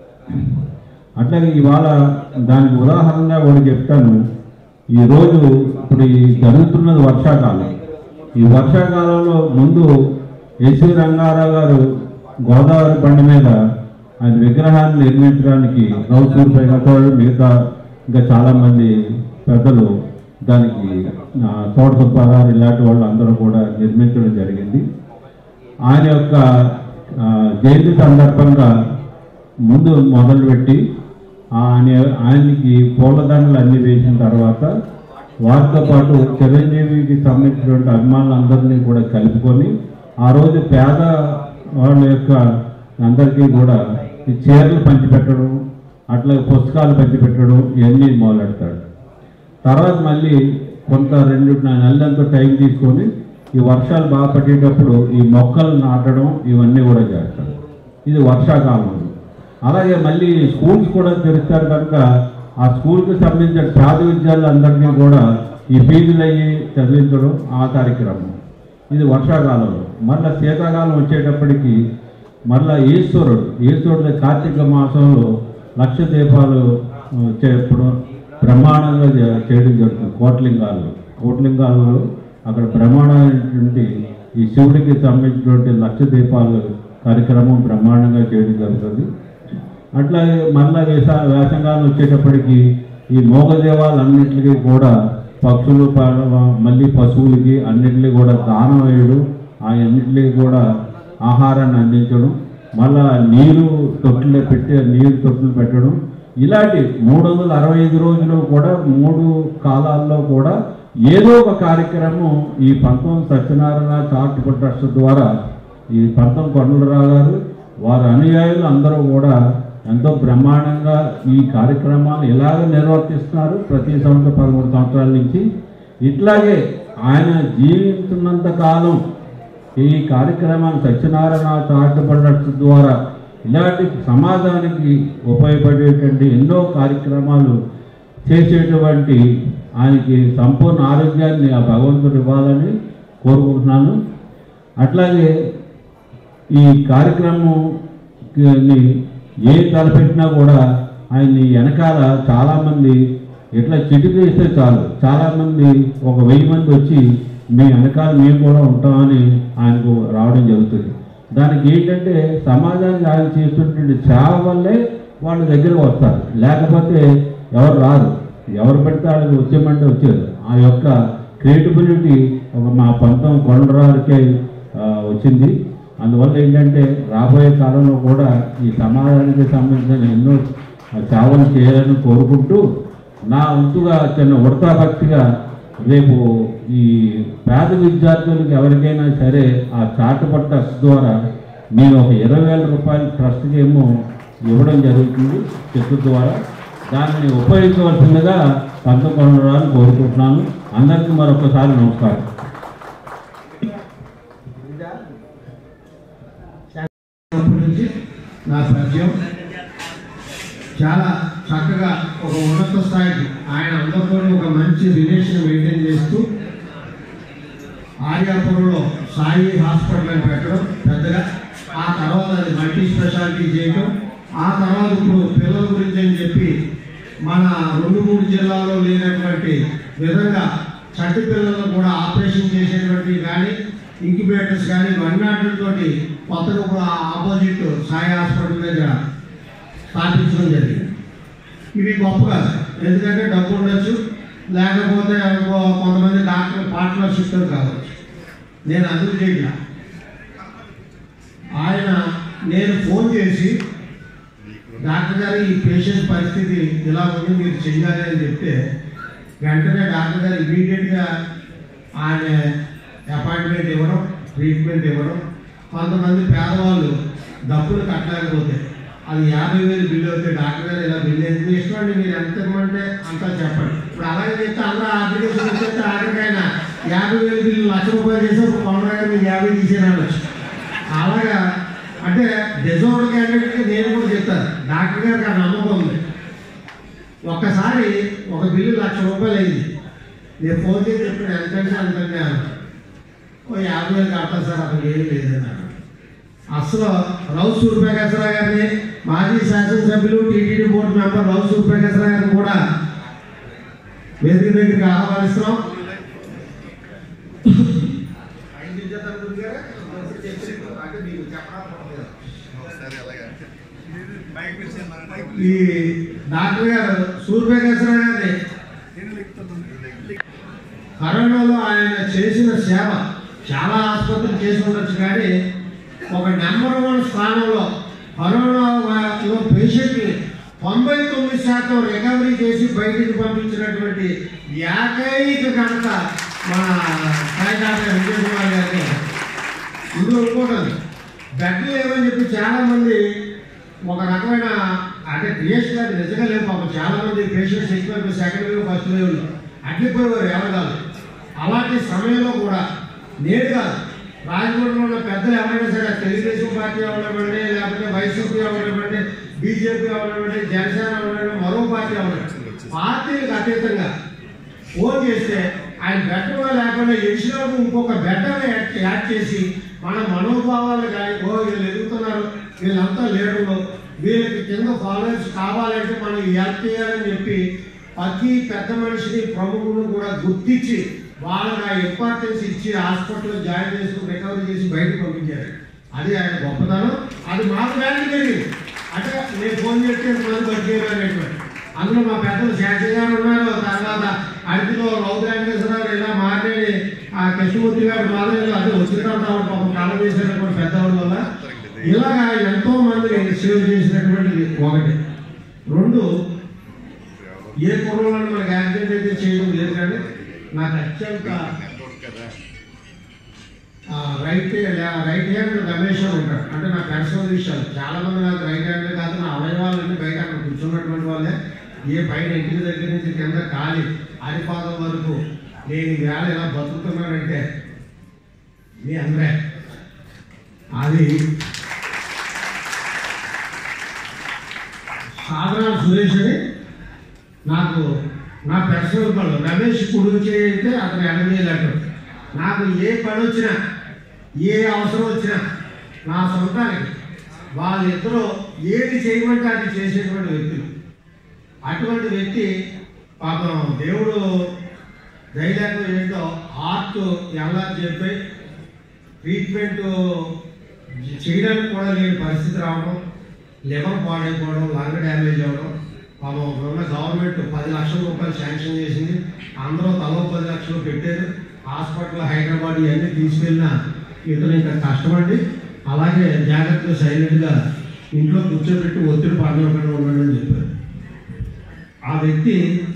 అట్లాగే ఇవాళ దానికి ఉదాహరణగా ఒకటి చెప్తాను ఈరోజు ఇప్పుడు ఈ జరుగుతున్నది వర్షాకాలం ఈ వర్షాకాలంలో ముందు ఎస్వి రంగారావు గారు గోదావరి బండి మీద ఆయన విగ్రహాన్ని నిర్మించడానికి రౌసూరు పైగతోడు మిగతా ఇంకా చాలామంది పెద్దలు దానికి ఆ, తోట సుబ్బారావు ఇలాంటి వాళ్ళు అందరూ కూడా నిర్మించడం జరిగింది ఆయన యొక్క ఆ, జయంతి సందర్భంగా ముందు మొదలుపెట్టి ఆయన ఆయనకి పూలదండలు అన్ని వేసిన తర్వాత వారితో పాటు చిరంజీవికి సంబంధించినటువంటి అభిమానులందరినీ కూడా కలుపుకొని ఆ రోజు పేద వాళ్ళ యొక్క అందరికీ కూడా ఈ చీరలు పంచిపెట్టడం అట్లాగే పుస్తకాలు పంచిపెట్టడం ఇవన్నీ మొదలెడతాడు తర్వాత మళ్ళీ కొంత రెండు నెలలంతా టైం తీసుకొని ఈ వర్షాలు బాగా పడేటప్పుడు ఈ మొక్కలు నాటడం ఇవన్నీ కూడా చేస్తారు ఇది వర్షాకాలం అలాగే మళ్ళీ స్కూల్స్ కూడా తెరుస్తారు కనుక ఆ స్కూల్కి సంబంధించిన పేద విద్యార్థులందరినీ కూడా ఈ ఫీజులు అయ్యి చదివించడం ఆ కార్యక్రమం ఇది వర్షాకాలంలో మళ్ళీ శీతాకాలం వచ్చేటప్పటికి మళ్ళా ఈశ్వరుడు ఈశ్వరుడు కార్తీక మాసంలో లక్ష దీపాలు ఆ, చెప్పడం బ్రహ్మాండంగా చే- చేయడం జరుగుతుంది కోట్లింగాలు కోట్లింగాలలో అక్కడ బ్రహ్మాండమైనటువంటి ఈ శివుడికి సంబంధించినటువంటి లక్ష దీపాలు కార్యక్రమం బ్రహ్మాండంగా చేయడం జరుగుతుంది అట్లాగే మళ్ళా వేస వేసంగాలం వచ్చేటప్పటికి ఈ మోగదేవాలన్నింటికి కూడా పక్షులు ప- మళ్ళీ పశువులకి అన్నింటినీ కూడా దానం వేయడం ఆ అన్నింటికి కూడా ఆహారాన్ని అందించడం మళ్ళా నీరు తొట్టులో పెట్టి నీరు తొట్టులు పెట్టడం ఇలాంటి మూడు వందల అరవై ఐదు రోజులు కూడా మూడు కాలాల్లో కూడా ఏదో ఒక కార్యక్రమం ఈ పంతం సత్యనారాయణ చారిటబుల్ ట్రస్ట్ ద్వారా ఈ పంతం కొండలరావు గారు వారి అనుయాయులు అందరూ కూడా ఎంతో బ్రహ్మాండంగా ఈ కార్యక్రమాలు ఇలాగ నిర్వర్తిస్తున్నారు ప్రతి సంవత్సరం పదమూడు సంవత్సరాల నుంచి ఇట్లాగే ఆయన జీవించున్నంత కాలం ఈ కార్యక్రమాన్ని సత్యనారాయణ చారిటబుల్ ట్రస్ట్ ద్వారా ఇలాంటి సమాజానికి ఉపయోగపడేటువంటి ఎన్నో కార్యక్రమాలు చేసేటువంటి ఆయనకి సంపూర్ణ ఆరోగ్యాన్ని ఆ భగవంతుడు ఇవ్వాలని కోరుకుంటున్నాను అట్లాగే ఈ కార్యక్రమం ఏ తలపెట్టినా కూడా ఆయన్ని వెనకాల చాలామంది ఇట్లా చిటికి ఇస్తే చాలు చాలామంది ఒక వెయ్యి మంది వచ్చి మీ వెనకాల మేము కూడా ఉంటామని ఆయనకు రావడం జరుగుతుంది దానికి ఏంటంటే సమాజానికి ఆయన చేస్తున్నటువంటి సేవ వల్లే వాళ్ళ దగ్గరకు వస్తారు లేకపోతే ఎవరు రారు ఎవరు పెడితే వాళ్ళకి వచ్చేయమంటే వచ్చారు ఆ యొక్క క్రియేటిబిలిటీ ఒక మా పంతం కొండరాలకే ఆ, వచ్చింది అందువల్ల ఏంటంటే రాబోయే కాలంలో కూడా ఈ సమాజానికి సంబంధించిన ఎన్నో సేవలు చేయాలని కోరుకుంటూ నా వంతుగా చిన్న ఉడతా భక్తిగా రేపు ఈ పేద విద్యార్థులకు ఎవరికైనా సరే ఆ చాటుపట్ట ట్రస్ట్ ద్వారా నేను ఒక ఇరవై వేల రూపాయల ట్రస్ట్కి ఏమో ఇవ్వడం జరుగుతుంది చెట్టు ద్వారా దానిని ఉపయోగించవలసిందిగా పంతకొండరాని కోరుకుంటున్నాను అందరికీ మరొకసారి నమస్కారం అప్పటి నుంచి నా పరిచయం చాలా చక్కగా ఒక ఉన్నత స్థాయికి ఆయన అందరితో ఒక మంచి రిలేషన్ మెయింటైన్ చేస్తూ ఆర్యాపురంలో సాయి హాస్పిటల్ అని పెట్టడం పెద్దగా ఆ తర్వాత అది మల్టీ స్పెషాలిటీ చేయడం ఆ తర్వాత ఇప్పుడు పిల్లల గురించి అని చెప్పి మన రెండు మూడు జిల్లాలో లేనటువంటి విధంగా చట్టి పిల్లలను కూడా ఆపరేషన్ చేసేటువంటి కానీ ఇంక్యుబేటర్స్ కానీ వన్నాటితోటి కొత్తగా ఇప్పుడు ఆపోజిట్ సాయి హాస్పిటల్ దగ్గర స్థాపించడం జరిగింది ఇవి గొప్ప కాదు ఎందుకంటే డబ్బు ఉండొచ్చు లేకపోతే ఇంకో- కొంతమంది డాక్టర్ పార్ట్నర్షిప్ కావచ్చు నేను అందుకు చేయట్లా ఆయన నేను ఫోన్ చేసి డాక్టర్ గారు ఈ పేషెంట్ పరిస్థితి ఇలా ఉంది మీరు చెయ్యాలి అని చెప్తే వెంటనే డాక్టర్ గారు ఇమీడియట్గా ఆయన అపాయింట్మెంట్ ఇవ్వడం ట్రీట్మెంట్ ఇవ్వడం కొంతమంది పేదవాళ్ళు డబ్బులు కట్టలేకపోతే అది యాభై వేలు బిల్లు అవుతే డాక్టర్ గారు ఇలా బిల్లు ఎందుకు ఇష్టమండి మీరు ఎంత ఇవ్వమంటే అంతా చెప్పండి ఇప్పుడు అలాగే చెప్తే అందరూ అప్లికేషన్ వచ్చేస్తే ఆఖరికైనా యాభై వేలు బిల్లు లక్ష రూపాయలు చేసి ఒక కొండరా గారు మీరు యాభై తీసేయనవచ్చు అలాగా అంటే డిజర్వ్డ్ క్యాండిడేట్కి నేను కూడా చెప్తాను డాక్టర్ గారికి ఆ నమ్మకం ఉంది ఒక్కసారి ఒక బిల్లు లక్ష రూపాయలు అయింది నేను ఫోన్ చేసి చెప్పాను ఎంతంటే అంతంటే అన్నాను. ఓ యాభై వేలు కడతాను సార్ అసలు ఏం లేదన్నాను అసలు రౌత్ సూర్యప్రకాశరావు గారిని మాజీ శాసనసభ్యులు TTD board member Raut Suryaprakasarao గారిని కూడా వేదిక దగ్గరికి ఆహ్వానిస్తున్నాం ఈ డాక్టర్ గారు సూర్యప్రకాశరావు గారిని కరోనాలో ఆయన చేసిన సేవ చాలా ఆసుపత్రులు చేసి ఉండొచ్చు కానీ ఒక నెంబర్ వన్ స్థానంలో కరోనాలో పేషెంట్ని తొంభై తొమ్మిది శాతం రికవరీ చేసి బయటికి పంపించినటువంటి ఏకైక ఘనత మన సాయి డాక్టర్ విజయ్ కుమార్ గారికి ఇందులో ఇంకోటి బెడ్లు లేవని చెప్పి చాలా మంది ఒక రకమైన అంటే క్రియేషన్ కాదు నిజంగా లేవు పాపం చాలా మంది పేషెంట్స్ ఎక్కువ సెకండ్ వేవ్ ఫస్ట్ వేవ్ అడ్డిపోయేవారు ఎవరు కాదు అలాంటి సమయంలో కూడా నేను కాదు రాజమండ్రిలో ఉన్న పెద్దలు ఎవరైనా సరే తెలుగుదేశం పార్టీ ఎవరివ్వండి లేకపోతే వైసీపీ ఎవరివ్వండి బీజేపీ ఎవరివ్వండి జనసేన ఎవరివ్వండి మరో పార్టీ ఎవరివ్వండి పార్టీలకు అతీతంగా ఫోన్ చేస్తే ఆయన బెటర్ లేకుండా ఎడిషనల్ ఇంకొక బెటర్ యాడ్ చేసి మన మనోభావాలు కానీ ఓ వీళ్ళు ఎదుగుతున్నారు వీళ్ళంతా లీడర్లు వీళ్ళకి కింద ఫాలోవర్స్ కావాలంటే మనం హెల్ప్ చేయాలని చెప్పి ప్రతి పెద్ద మనిషిని ప్రముఖులను కూడా గుర్తించి వాళ్ళకి ఆ ఇంపార్టెన్స్ ఇచ్చి హాస్పిటల్లో జాయిన్ చేసుకుని రికవరీ చేసి బయటకు పంపించారు అది ఆయన గొప్పతనం అది మాకు వాల్యూ జరిగింది అంటే నేను ఫోన్ చేస్తే మంది బతికేరు అనేటువంటి అందులో మా పెద్దలు శాస్త్రి గారు ఉన్నారు తర్వాత అడిగిలో రౌతు వెంకటేశ్వరరావు ఇలా మాట్లాడి ఆ కృష్ణమూర్తి గారు మాధవి అది వచ్చిన పాపం కాలం చేసినటువంటి పెద్దవాళ్ళ వల్ల ఇలాగా ఎంతో మందిని సేవ్ చేసినటువంటిది ఒకటి రెండు ఏ కుర్రలను మనకి యాక్సిడెంట్ అయితే చేయడం లేదు కానీ నాకు అత్యంత ఆ, రైట్ రైట్ హ్యాండ్ రమేష్ అని ఉంటాడు అంటే నా పర్సనల్ విషయాలు చాలా మంది నాకు రైట్ హ్యాండ్ కాదు నా అవయవాలన్నీ బయట అక్కడ కూర్చున్నటువంటి వాళ్ళే ఏ పైన ఇంటికి దగ్గర నుంచి కింద కాలి అరిపాదం వరకు నేను ఈ వేళ ఇలా బతుకుతున్నానంటే మీ అందరే అది సాధారణ సురేష్ అని నాకు నా పర్సనల్ పనులు రమేష్ కుడుగు చేయితే అతను ఎనగేయలేడు నాకు ఏ పని వచ్చినా ఏ అవసరం వచ్చినా నా సొంతానికి వాళ్ళిద్దరూ ఏది చేయమంటే అది చేసేటువంటి వ్యక్తులు అటువంటి వ్యక్తి పాపం దేవుడు దైలేకం ఏంటో హార్ట్ ఎలా చెప్పి ట్రీట్మెంట్ చేయడానికి కూడా లేని పరిస్థితి రావడం లివర్ పాడైపోవడం లంగ్ డ్యామేజ్ అవ్వడం పాపం ఉన్న గవర్నమెంట్ పది లక్షల రూపాయలు శాంక్షన్ చేసింది అందరూ తలో పది లక్షలు పెట్టారు హాస్పిటల్ హైదరాబాద్ ఇవన్నీ తీసుకెళ్ళినా ఇతను ఇంకా కష్టపడి అలాగే జాగ్రత్తగా సైలెంట్గా ఇంట్లో కూర్చోబెట్టి ఒత్తిడి పడకుండా ఉండండి అని చెప్పారు ఆ వ్యక్తి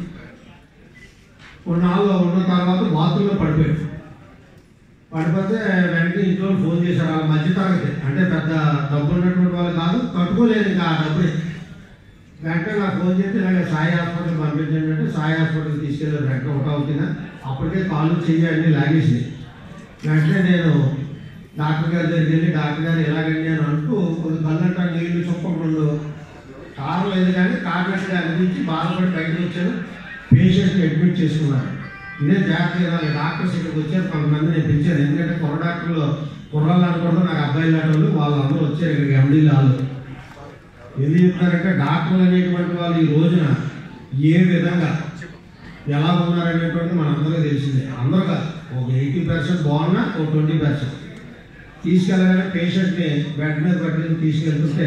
కొన్నాళ్ళు ఉన్న తర్వాత బాత్రూంలో పడిపోయాడు పడిపోతే వెంటనే ఇంట్లో ఫోన్ చేశారు వాళ్ళ మధ్య తరగతి అంటే పెద్ద డబ్బు ఉన్నటువంటి వాళ్ళు కాదు కట్టుకోలేదు ఇంకా ఆ డబ్బుని వెంటనే నాకు ఫోన్ చేస్తే ఇలాగ సాయి హాస్పిటల్ పంపించండి అంటే సాయి హాస్పిటల్ తీసుకెళ్ళారు వెంటనే ఒక అవుతున్నా అప్పటికే కాళ్ళు చెయ్యి అన్ని లాగేసి వెంటనే నేను డాక్టర్ గారి దగ్గరికి వెళ్ళి డాక్టర్ గారు ఎలాగండి అని అంటూ కొన్ని కళ్ళంట నీళ్లు చొప్ప రెండు కారు లేదు కానీ కారణంగా అనిపించి బాధపడి బయటకు వచ్చాను పేషెంట్ని అడ్మిట్ చేసుకున్నాను ఇదే జాగ్రత్తగా ఇవ్వాలి డాక్టర్స్ ఇక్కడికి వచ్చారు కొంతమంది నేను పిలిచాను ఎందుకంటే కుర్ర డాక్టర్లు కుర్రాళ్ళు అనుకుంటూ నాకు అబ్బాయిలు లాంటి వాళ్ళందరూ వచ్చారు ఇక్కడికి ఎండీ వాళ్ళు ఎందుకు చెప్తారంటే డాక్టర్లు అనేటువంటి వాళ్ళు ఈ రోజున ఏ విధంగా ఎలా ఉన్నారనేటువంటిది మనందరికీ తెలిసిందే అందరూ కాదు ఒక ఎయిటీ పర్సెంట్ బాగున్నా ఒక ట్వంటీ పర్సెంట్ తీసుకెళ్ళగానే పేషెంట్ని బెడ్ మీద పట్టుకుని తీసుకెళ్తుంటే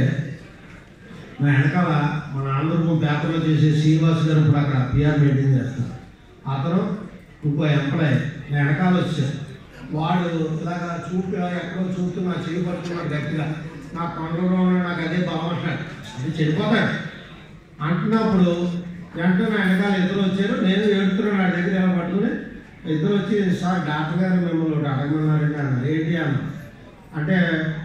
నా వెనకాల మన ఆంధ్రభూమి పేపర్లో చేసే శ్రీనివాస్ గారు ఇప్పుడు అక్కడ పిఆర్ మెయింటైన్ చేస్తారు అతను ఇంకో ఎంప్లాయ్ నా వెనకాల వచ్చారు వాడు ఇలాగా చూపు ఎక్కడో చూపుతూ నా చేయి పడుతున్నాడు గట్టిగా నా కొండలో ఉన్నాడు నాకు అదే బాగుంటాడు అది చనిపోతాడు అంటున్నప్పుడు వెంటనే నా వెనకాల ఇద్దరు వచ్చారు నేను ఏడుతున్నాను నా దగ్గర ఎలా పట్టుకుని ఇద్దరు వచ్చి సార్ డాక్టర్ గారు మిమ్మల్ని ఒకటి అడగమన్నారండి అన్నారు ఏంటి అన్న అంటే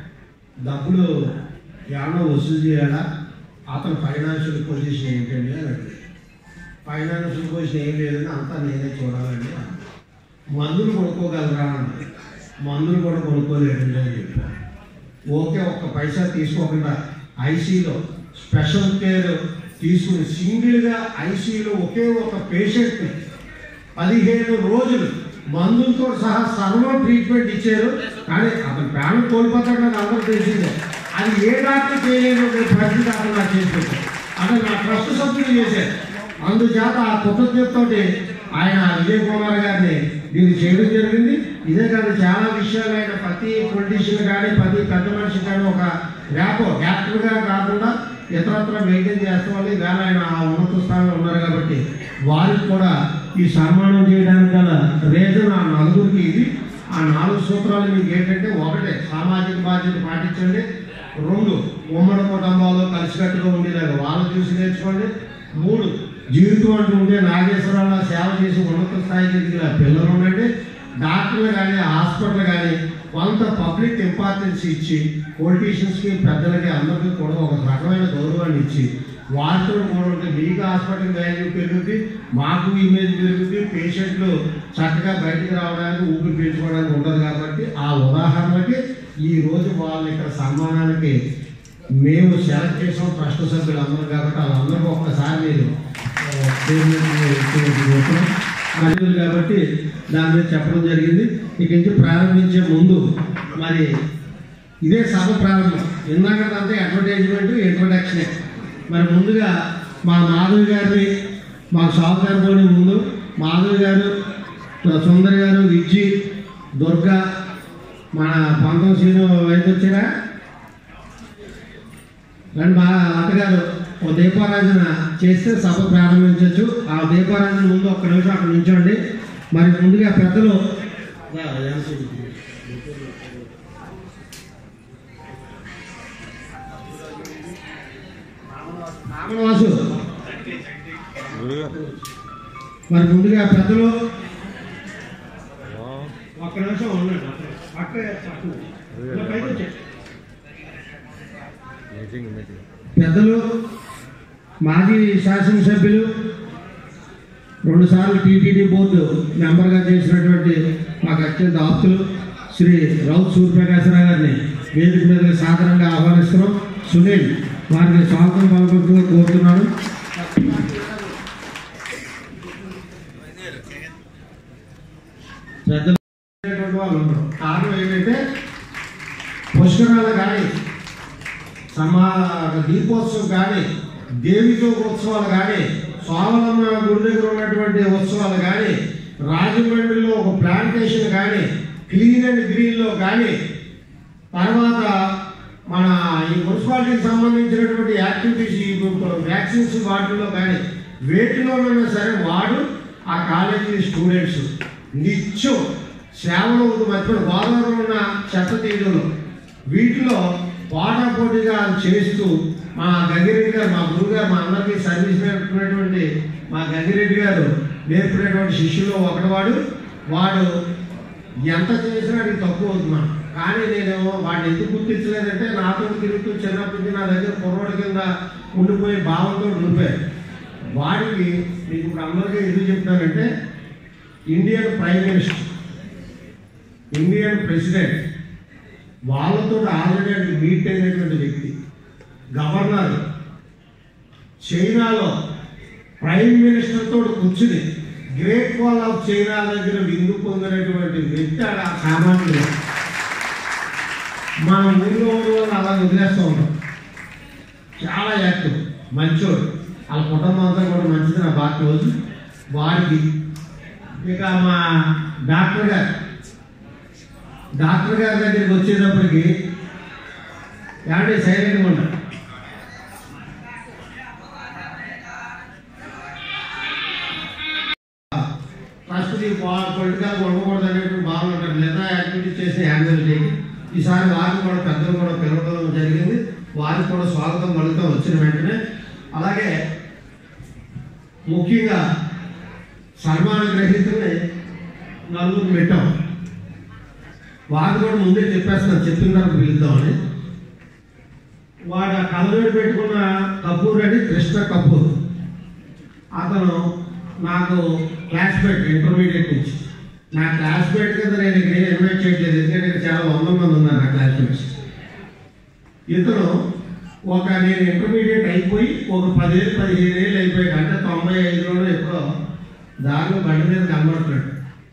డబ్బులు ఏమన్నా వసూలు చేయాలా అతని ఫైనాన్షియల్ పొజిషన్ ఏంటండి అని అడిగాడు ఫైనాన్షియల్ పొజిషన్ ఏం లేదని అంతా నేనే చూడాలండి అన్నాడు. మందులు కొనుక్కోగలరా అన్నాడు మందులు కూడా కొనుక్కోలేదండి అని చెప్పాను ఓకే ఒక్క పైసా తీసుకోకుండా ఐసీలో స్పెషల్ కేర్ తీసుకుని సింగిల్గా ఐసీలో ఒకే ఒక పేషెంట్ని పదిహేను రోజులు మందులతో సహా సర్వం ట్రీట్మెంట్ ఇచ్చారు కానీ అతను ప్రాణం కోల్పోతాడు నాకు అందరూ తెలిసిందే అది ఏ డాక్టర్ చేయలేని పరిస్థితి అతను నాకు చేసి పెట్టారు అతను నా ట్రస్ట్ సభ్యులు చేశారు అందుచేత ఆ కృతజ్ఞతతోటి ఆయన విజయ్ కుమార్ గారిని దీన్ని చేయడం జరిగింది ఇదే కాదు చాలా విషయాలు ఆయన ప్రతి పొలిటీషియన్ కానీ ప్రతి పెద్ద మనిషి కానీ ఒక ర్యాపో యాక్టర్గా కాకుండా ఇతరత్ర మెయింటైన్ చేస్తాం వల్ల ఈవేళ ఆయన ఆ ఉన్నత స్థానంలో ఉన్నారు కాబట్టి వారికి కూడా ఈ సన్మానం చేయడానికి గల రీజన్ ఆ నలుగురికి ఇది ఆ నాలుగు సూత్రాలు మీకు ఏంటంటే ఒకటే సామాజిక బాధ్యత పాటించండి రెండు ఉమ్మడి కుటుంబాల్లో కలిసికట్టుగా ఉండేలాగా వాళ్ళు చూసి నేర్చుకోండి మూడు జీవితం అంటూ ఉంటే నాగేశ్వరరావు సేవ చేసి ఉన్నత స్థాయికి ఎదిగిన పిల్లలు ఉండండి డాక్టర్లు కానీ హాస్పిటల్ కానీ కొంత పబ్లిక్ ఇంపార్టెన్స్ ఇచ్చి పొలిటీషియన్స్కి పెద్దలకి అందరికీ కూడా ఒక రకమైన గౌరవాన్ని ఇచ్చి వారితో కూడా ఉంటే మీకు హాస్పిటల్ వాల్యూ పెరుగుద్ది మాకు ఇమేజ్ పెరుగుద్ది పేషెంట్లు చక్కగా బయటికి రావడానికి ఊపిరి పీల్చుకోవడానికి ఉండదు కాబట్టి ఆ ఉదాహరణకి ఈ రోజు వాళ్ళని ఇక్కడ సన్మానానికి మేము సెలెక్ట్ చేసాం ట్రస్ట్ సభ్యులు అందరూ కాబట్టి వాళ్ళందరికీ ఒక్కసారి నేను ఆ, పేరు మీద ఇచ్చేందుకు కోరుతున్నాం. అడిగారు కాబట్టి దాని మీద చెప్పడం జరిగింది ఇక నుంచి ప్రారంభించే ముందు మరి ఇదే సభ ప్రారంభం ఇందాకంటే అడ్వర్టైజ్మెంట్ ఇంట్రొడక్షనే మరి ముందుగా మా మాధవి గారిని మా షాప్ గారు పోనీ ముందు మాధవి గారు సుందరి గారు విజ్జి దుర్గా మన పంతం శ్రీను వైపు వచ్చారా రండి మా అత్తగారు ఓ దీపారాధన చేస్తే సభ ప్రారంభించవచ్చు ఆ దీపారాధన ముందు ఒక్క నిమిషం అక్కడ నిల్చోండి మరి ముందుగా పెద్దలు రామనివాసు మరి ముందుగా పెద్దలు ఒక్క నిమిషం ఉండండి అక్కడ తక్కువ. ఇలా పైకి వచ్చాయి. పెద్దలు మాజీ శాసనసభ్యులు రెండుసార్లు టీటీడీ బోర్డు మెంబర్గా చేసినటువంటి మాకు అత్యంత ఆప్తులు శ్రీ రౌత్ సూర్యప్రకాశరావు గారిని వేదిక మీద సాధారణంగా ఆహ్వానిస్తున్నాం సునీల్ వారికి స్వాగతం పలకలుగా కోరుతున్నాను పెద్దలు అనేటువంటి వాళ్ళు ఉండరు కారణం ఏంటంటే పుష్కరాలు కానీ సమా దీపోత్సవం కానీ దేవితో ఉత్సవాలు కానీ స్వావలమ్మ గుడి దగ్గర ఉన్నటువంటి ఉత్సవాలు కానీ రాజమండ్రిలో ఒక ప్లాంటేషన్ కానీ క్లీన్ అండ్ గ్రీన్లో కానీ తర్వాత మన ఈ మున్సిపాలిటీకి సంబంధించినటువంటి యాక్టివిటీస్ ఈ వ్యాక్సిన్స్ వాటిల్లో కానీ వేటిలోనైనా సరే వాడు ఆ కాలేజీ స్టూడెంట్స్ నిత్యం సేవలు మధ్యలో గోదావరిలో ఉన్న చెత్త తీయడంలో వీటిలో పోటా పోటీగా చేస్తూ మా గంగిరెడ్డి గారు మా గురువు గారు మా అందరికీ సర్వీస్ నేర్పినటువంటి మా గంగిరెడ్డి గారు నేర్పినటువంటి శిష్యులు ఒకటివాడు వాడు ఎంత చేసినా అది తక్కువ అవుతున్నాను కానీ నేను వాడిని ఎందుకు గుర్తించలేదంటే నాతో తిరుగుతూ చిన్నప్పటి నుంచి నా దగ్గర కుర్రోడి కింద ఉండిపోయి భావంతో ఉండిపోయాను వాడికి మీకు ఇప్పుడు అందరికీ ఎందుకు చెప్తానంటే Indian prime minister Indian president వాళ్ళతో ఆల్రెడీ అది మీట్ అయినటువంటి వ్యక్తి గవర్నర్ చైనాలో ప్రైమ్ మినిస్టర్ తోటి కూర్చుని గ్రేట్ వాల్ ఆఫ్ చైనా దగ్గర విందు పొందినటువంటి వ్యక్తి ఆడ సామాన్యుడు మన ఊళ్ళో ఉన్న వాళ్ళు అలా వదిలేస్తూ ఉంటాం చాలా యాక్టివ్ మంచోడు వాళ్ళ కుటుంబం అంతా కూడా మంచిది నా బాగా క్లోజ్ వారికి ఇక మా డాక్టర్ గారు డాక్టర్ గారి దగ్గరికి వచ్చేటప్పటికి ఏమంటే సైలెంట్గా ఉంటారు ఫస్ట్ పొలిటికల్ ఉండకూడదు అనేటువంటి భావన ఉంటారు లేదా యాక్టివిటీ చేసి హ్యాండిల్ చేయండి ఈసారి వారిని కూడా పెద్దలు కూడా పిలవడం జరిగింది వారికి కూడా స్వాగతం పలుకుతాం వచ్చిన వెంటనే అలాగే ముఖ్యంగా సన్మాన గ్రహీతని నలుగురు పెట్టాం వారు కూడా ముందే చెప్పేస్తున్నాను చెప్పిన తర్వాత పిలుద్దామని వాడు ఆ కలవేడు పెట్టుకున్న కపూర్ అని కృష్ణ కపూర్ అతను నాకు క్లాస్మేట్ ఇంటర్మీడియట్ నుంచి నా క్లాస్మేట్ కింద నేను ఇక్కడ ఏం ఇన్వైట్ చేయట్లేదు ఎందుకంటే ఇక్కడ చాలా వందల మంది ఉన్నారు నా క్లాస్మేట్స్ ఇతను ఒక నేను ఇంటర్మీడియట్ అయిపోయి ఒక పదిహేను పదిహేను ఏళ్ళు అయిపోయాడు అంటే తొంభై ఐదులోనే ఎప్పుడో దారిలో బండి మీద కనబడుతున్నాడు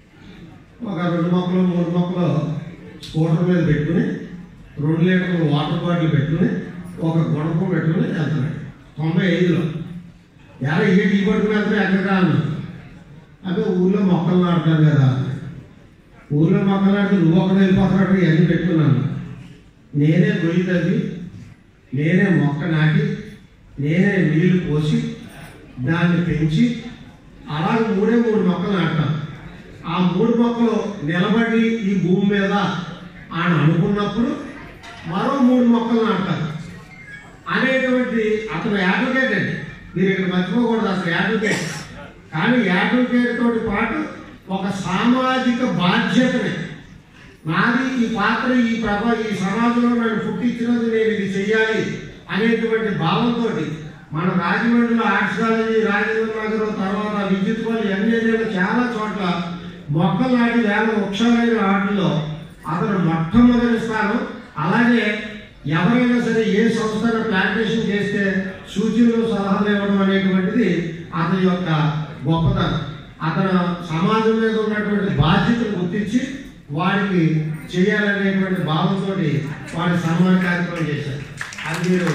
ఒక రెండు మొక్కలు మూడు మొక్కలు స్కూటర్ మీద పెట్టుకుని రెండు లీటర్లు వాటర్ బాటిల్ పెట్టుకుని ఒక గుణపం పెట్టుకుని వెళ్తున్నాడు తొంభై ఐదులో ఎలా ఏ టీ పట్టుకుని వెళ్తే ఎక్కడ అన్నాడు అదే ఊర్లో మొక్కలు నాటుతారు కదా అన్నాడు. ఊర్లో మొక్కలు నాటితే నువ్వు ఒక్కడ వెళ్ళిపోతున్నాడు ఇవన్నీ పెట్టుకున్నాను నేనే గొయ్యి తవ్వి నేనే మొక్క నాటి నేనే నీళ్లు పోసి దాన్ని పెంచి అలాగే మూడే మూడు మొక్కలు నాటాను ఆ మూడు మొక్కలు నిలబడి ఈ భూమి మీద ఆయన అనుకున్నప్పుడు మరో మూడు మొక్కలు నాటారు అనేటువంటి అతను యాడ్వకేట్ అండి మీరు ఇక్కడ మర్చిపోకూడదు అసలు యాడ్వకేట్ కానీ యాడ్వకేట్ తోటి పాటు ఒక సామాజిక బాధ్యతని నాది ఈ పాత్ర ఈ ప్రభ ఈ సమాజంలో నన్ను పుట్టించినది నేను ఇది చెయ్యాలి అనేటువంటి భావంతో మన రాజమండ్రిలో ఆర్ట్స్ కాలేజీ రాజేంద్ర నగర్ తర్వాత విద్యుత్ పల్లి ఎన్ఏలో చాలా చోట్ల మొక్కలు నాటి వేల వృక్షాలైన వాటిల్లో అతను మొట్టమొదటి స్థానం అలాగే ఎవరైనా సరే ఏ సంస్థను ప్లాంటేషన్ చేస్తే సూచనలు సలహాలు ఇవ్వడం అనేటువంటిది అతని యొక్క గొప్పతనం అతను సమాజం మీద ఉన్నటువంటి బాధ్యతను గుర్తించి వారికి చేయాలనేటువంటి భావంతో వారి సన్మాన కార్యక్రమం చేశారు అది మీరు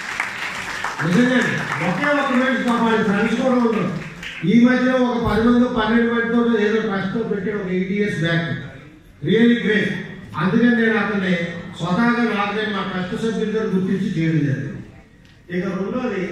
నిజంగా ఒకే ఒక మనిషి పాప వాళ్ళ ఫ్రెండ్స్ కూడా ఉన్నారు ఈ మధ్య ఒక పది మంది పన్నెండు మందితో ఏదో ట్రస్ట్ పెట్టి ఒక eight years back really great అందుకని నేను అతన్ని స్వతహాగా నాకు మా ట్రస్ట్ సభ్యులతో గుర్తించి చేయడం జరిగింది ఇక రెండోది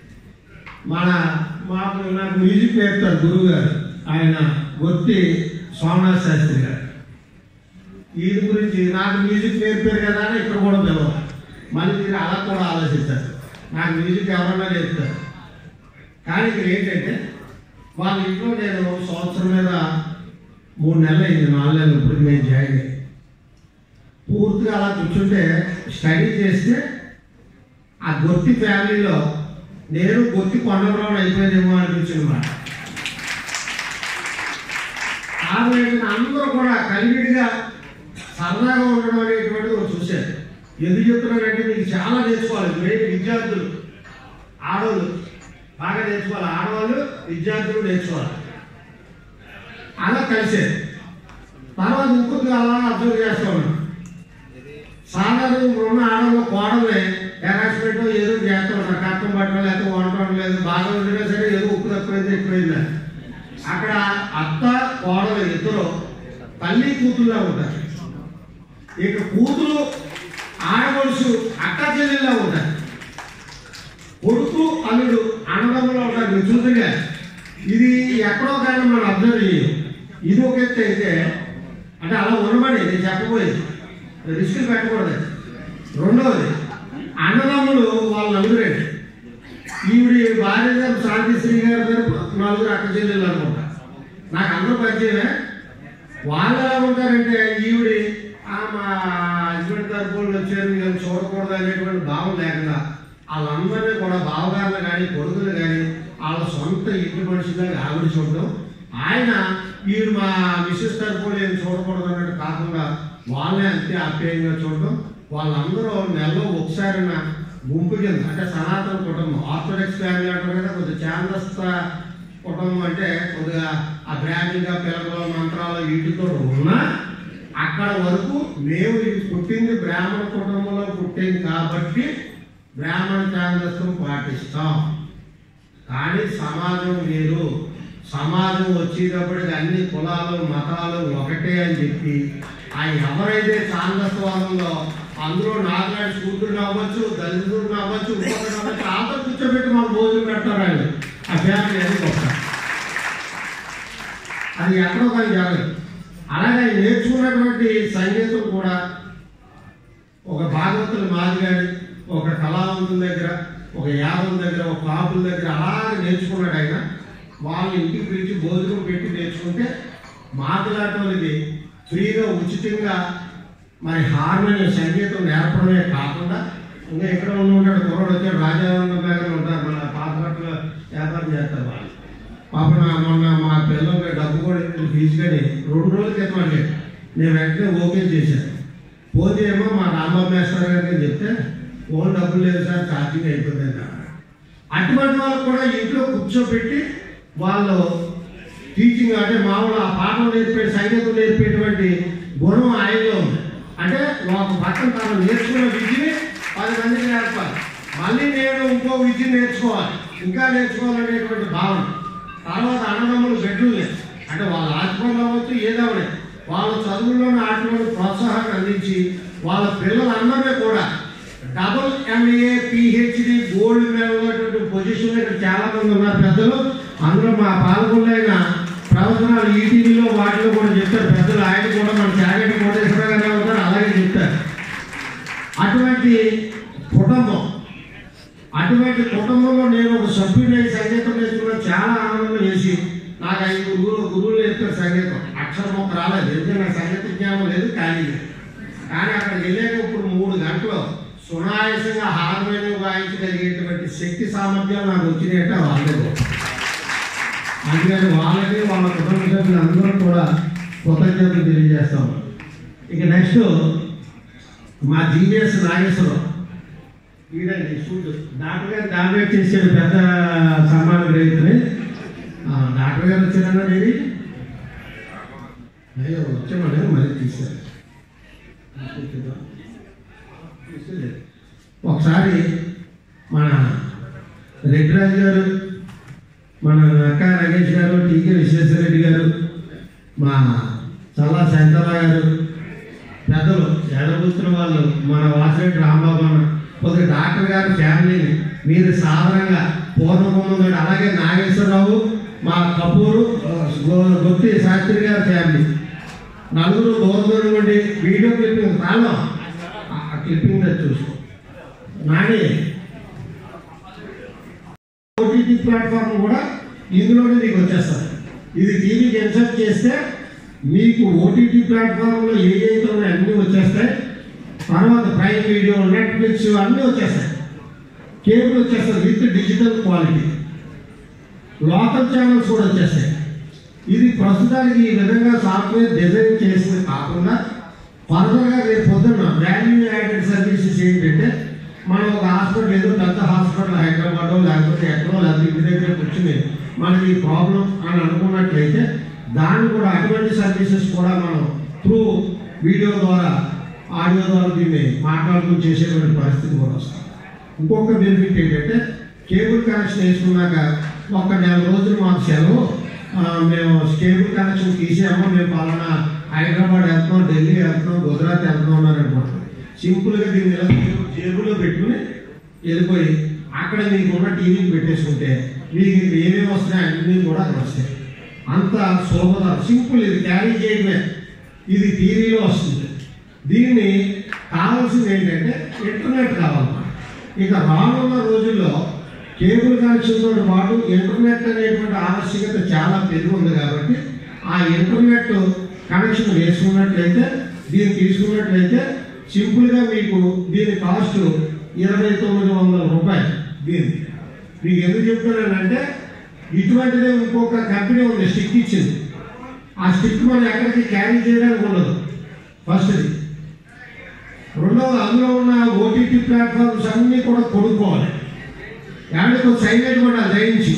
మన మాకు నాకు మ్యూజిక్ నేర్పుతారు గురువు గారు ఆయన గొత్తి సోమనాథ్ శాస్త్రి గారు వీటి గురించి నాకు మ్యూజిక్ నేర్పారు కదా అని ఇక్కడ కూడా పిలవాలి మళ్ళీ మీరు అలా కూడా ఆలోచిస్తారు నాకు మ్యూజిక్ ఎవరన్నా నేర్పుతారు కానీ ఇక్కడ ఏంటంటే వాళ్ళ ఇంట్లో నేను సంవత్సరం మీద మూడు నెలలు అయింది నాలుగు నెలలు ఇప్పుడు నేను జాయిన్ అయ్యి పూర్తిగా అలా కూర్చుంటే స్టడీ చేస్తే ఆ గొత్తి ఫ్యామిలీలో నేను గొత్తి కొండలరావు అయిపోయిందేమో అనిపించింది మాట ఆ రోజున అందరూ కూడా కలిగిడిగా సరదాగా ఉండడం అనేటువంటిది ఒకటి చూశారు ఎందుకు చెప్తున్నానంటే మీకు చాలా నేర్చుకోవాలి మెయిన్ విద్యార్థులు ఆడవాళ్ళు బాగా నేర్చుకోవాలి ఆడవాళ్ళు విద్యార్థులు నేర్చుకోవాలి అలా కలిసేది తర్వాత ఇంకొద్దిగా అలా అబ్జర్వ్ చేస్తూ ఉన్నాం సాధారణ ఉన్న ఆడవాళ్ళు కోడలే హెరాస్మెంట్ ఏదో చేస్తూ ఉంటారు కట్టం పట్టడం లేకపోతే వండటం లేదు బాగా ఉండినా సరే ఏదో ఉప్పు తక్కువైంది ఎక్కువైంది అక్కడ అత్త కోడలు ఇద్దరు తల్లి కూతురులా ఉంటారు ఇక కూతురు ఆడపడుచు అక్క చెల్లెల్లా ఉంటారు కొడుకు అల్లుడు అన్నదమ్ములో ఉంటారు మీరు చూద్దగా ఇది ఎక్కడో కానీ మనం అబ్జర్వ్ చేయం ఇది ఒక ఎత్తు అయితే అంటే అలా ఉండమని నేను చెప్పబోయేది రిస్క్ పెట్టకూడదు రెండవది అన్నదమ్ములు వాళ్ళ నలుగురే ఈవిడి భార్య గారు శాంతిశ్రీ గారి తరపు నలుగురు అక్క చెల్లెలు అనుకుంటా నాకు అందరూ పరిచయమే వాళ్ళు ఎలా ఉంటారంటే ఈవిడి ఆ మా హస్బెండ్ తరపు వాళ్ళు వచ్చారు వీళ్ళని చూడకూడదు అనేటువంటి భావం లేకుండా వాళ్ళందరినీ కూడా బావగారులు కానీ కొడుకులు కానీ వాళ్ళ సొంత ఇంటి మనుషులుగా ఆవిడ చూడడం ఆయన వీడు మా మిస్సెస్ తరపు నేను చూడకూడదు అన్నట్టు కాకుండా వాళ్ళే అంతే ఆప్యాయంగా చూడడం వాళ్ళందరూ నెలలో ఒకసారి గుంపు కింద అంటే సనాతన కుటుంబం ఆర్థోడాక్స్ ఫ్యామిలీ అంటారు కదా కొద్దిగా చాందస్త కుటుంబం అంటే కొద్దిగా ఆ బ్రాహ్మణిగా పిల్లలు మంత్రాలు వీటితో ఉన్నా అక్కడ వరకు మేము ఇది పుట్టింది బ్రాహ్మణ కుటుంబంలో పుట్టింది కాబట్టి బ్రాహ్మణ చాందస్తం పాటిస్తాం కానీ సమాజం వేరు సమాజం వచ్చేటప్పటికి అన్ని కులాలు మతాలు ఒకటే అని చెప్పి ఆ ఎవరైతే చాందస్వాదంలో అందులో నాగాడి శూద్రుడు అవ్వచ్చు దళితుడు అవ్వచ్చు ఇంకొకటి అవ్వచ్చు ఆతో కూర్చోబెట్టి మాకు భోజనం పెడతారు ఆయన ఆ ఫ్యామిలీ అని గొప్ప అది ఎక్కడో కానీ జరగదు అలాగే ఆయన నేర్చుకున్నటువంటి సంగీతం కూడా ఒక భాగవతుల మాదిగాడి ఒక కళావంతుల దగ్గర ఒక యాదవుల దగ్గర ఒక కాపుల దగ్గర అలాగే నేర్చుకున్నాడు ఆయన వాళ్ళ ఇంటికి పిలిచి భోజనం పెట్టి నేర్చుకుంటే మాట్లాడే వాళ్ళకి ఫ్రీగా ఉచితంగా మరి హార్మోనియం సంగీతం నేర్పడమే కాకుండా ఇంకా ఎక్కడ ఉన్న ఉంటాడు కుర్రాడు వచ్చాడు రాజానంద గారు ఉంటారు మన పాత బట్టల వ్యాపారం చేస్తారు వాళ్ళు పాప నా మొన్న మా పిల్లలకి డబ్బు కూడా ఇచ్చిన ఫీజు కానీ రెండు రోజుల క్రితం అంటే నేను వెంటనే ఓకే చేశాను పోతే ఏమో మా రాంబాబు మేస్టర్ గారికి చెప్తే ఫోన్ డబ్బులు లేదు సార్ ఛార్జింగ్ అయిపోయింది అన్నారు. అటువంటి వాళ్ళకు కూడా ఇంట్లో కూర్చోబెట్టి వాళ్ళు టీచింగ్ అంటే మామూలు ఆ పాఠం నేర్పే సంగీతం నేర్పేటువంటి గుణం ఆయనలో ఉంది అంటే ఒక పక్కన తను నేర్చుకున్న విద్యని పది మందికి నేర్పాలి మళ్ళీ నేను ఇంకో విద్య నేర్చుకోవాలి ఇంకా నేర్చుకోవాలనేటువంటి భావన తర్వాత అన్నదమ్ములు బెడ్లు లేదు అంటే వాళ్ళ ఆత్మలు అవ్వచ్చు ఏదవలేదు వాళ్ళ చదువుల్లోని ఆటలను ప్రోత్సాహాన్ని అందించి వాళ్ళ పిల్లలందరినీ కూడా double MA PhD gold medal ఉన్నటువంటి పొజిషన్ ఇక్కడ చాలా మంది ఉన్నారు పెద్దలు అందులో మా పాల్గొన్న ప్రవచనాలు ఈటీవీలో వాటిలో కూడా చెప్తారు పెద్దలు ఆయన కూడా మన చాగటి కోటేశ్వర గారే ఉంటారు అలాగే చెప్తారు అటువంటి కుటుంబం అటువంటి కుటుంబంలో నేను ఒక సభ్యుడై సంగీతం నేర్చుకున్న చాలా ఆనందం వేసి నాకు ఐదు గురువులు గురువులు నేర్పారు సంగీతం అక్షరం ఒక రాలేదు ఎందుకంటే నాకు సంగీత జ్ఞానం లేదు కానీ లేదు. కానీ అక్కడికి వెళ్ళాక ఇప్పుడు మూడు గంటలు సునాయాసంగా హార్మోనియం వాయించగలిగేటువంటి శక్తి సామర్థ్యాలు నాకు వచ్చినాయంటే వాళ్ళే గొప్ప. అందుకని వాళ్ళకి వాళ్ళ కుటుంబ సభ్యులు అందరూ కూడా కృతజ్ఞతలు తెలియజేస్తాం ఇక నెక్స్ట్ మా జీవిఎస్ నాగేశ్వరం ఈడండి సూట్ డాక్టర్ గారు డామినేట్ చేసాడు పెద్ద సన్మాన గ్రహీతని ఆ, డాక్టర్ గారు వచ్చారన్నా ఇది అయ్యో వచ్చామని మళ్ళీ తీశారు తీసేలేదు. ఒకసారి మన రెడ్డిరాజు గారు మన అక్క నగేష్ గారు టీకే విశ్వేశ్వరరెడ్డి గారు మా చల్లా శంకర్రావు గారు పెద్దలు ఎడబుచ్చిన వాళ్ళు మన వాసిరెడ్డి రాంబాబు అన్న కొద్దిగా డాక్టర్ గారి ఫ్యామిలీని మీరు సాధారణంగా పూర్ణకుమం గారు అలాగే నాగేశ్వరరావు మా కపూరు గో- గొత్తి శాస్త్రి గారి ఫ్యామిలీ నలుగురు దూరం దూరం నుండి వీడియో క్లిప్పింగ్ రాలో ఆ క్లిప్పింగ్ తెచ్చి చూసుకో నాని ఓటీటీ ప్లాట్ఫామ్ కూడా ఇందులోనే నీకు వచ్చేస్తుంది ఇది టీవీకి ఇన్సర్ట్ చేస్తే మీకు ఓటీటీ ప్లాట్ఫామ్లో ఏ అయితే ఉన్నాయో అన్నీ వచ్చేస్తాయి తర్వాత ప్రైమ్ వీడియో నెట్ఫ్లిక్స్ అన్నీ వచ్చేస్తాయి కేబుల్ వచ్చేస్తుంది with digital quality local channels కూడా వచ్చేస్తాయి ఇది ప్రస్తుతానికి ఈ విధంగా సాఫ్ట్వేర్ డిజైన్ చేసింది కాకుండా ఫర్దర్గా రేపు పొద్దున్న వాల్యూ యాడెడ్ సర్వీసెస్ ఏంటంటే మనం ఒక హాస్పిటల్ ఏదో పెద్ద హాస్పిటల్ హైదరాబాద్ లేకపోతే ఎక్కడో లేకపోతే ఇంటి దగ్గర కూర్చుని మనకి ప్రాబ్లం అని అనుకున్నట్లయితే దాన్ని కూడా అటువంటి సర్వీసెస్ కూడా మనం త్రూ వీడియో ద్వారా ఆడియో ద్వారా దీన్ని మాట్లాడుకుని చేసేటువంటి పరిస్థితి కూడా వస్తుంది ఇంకొక బెనిఫిట్ ఏంటంటే కేబుల్ కనెక్షన్ వేసుకున్నాక ఒక నెల రోజులు మాకు సెలవు ఆ, మేము కేబుల్ కనెక్షన్ తీసాము మేము పలానా హైదరాబాద్ వెళ్తున్నాం ఢిల్లీ వెళ్తున్నాం గుజరాత్ వెళ్తున్నాం అని అనుకుంటాం సింపుల్గా దీన్ని ఇలా జేబులో పెట్టుకుని వెళ్ళిపోయి అక్కడ మీకు ఉన్న టీవీని పెట్టేసుకుంటే మీకు ఇంక ఏమేమి వస్తున్నాయి అన్నీ కూడా అక్కడ వస్తాయి అంత సులభతరం సింపుల్ ఇది క్యారీ చేయడమే ఇది టీవీలో వస్తుంది దీన్ని కావాల్సింది ఏంటంటే ఇంటర్నెట్ కావాలన్నమాట ఇక రానున్న రోజుల్లో కేబుల్ కనెక్షన్తో పాటు ఇంటర్నెట్ అనేటువంటి ఆవశ్యకత చాలా పెరిగి ఉంది కాబట్టి ఆ ఇంటర్నెట్ కనెక్షన్ వేసుకున్నట్లయితే దీన్ని తీసుకున్నట్లయితే సింపుల్గా మీకు దీని కాస్ట్ ఇరవై తొమ్మిది వందల రూపాయలు దీన్ని మీకు ఎందుకు చెప్తున్నానంటే ఇటువంటిదే ఇంకొక కంపెనీ ఉంది స్టిక్ ఇచ్చింది ఆ స్టిక్ మనం ఎక్కడికి క్యారీ చేయడానికి ఉండదు ఫస్ట్ది రెండవది అందులో ఉన్న ఓటీటీ ప్లాట్ఫామ్స్ అన్నీ కూడా కొనుక్కోవాలి ఏమంటే కొంచెం సైలెంట్ కూడా జయించి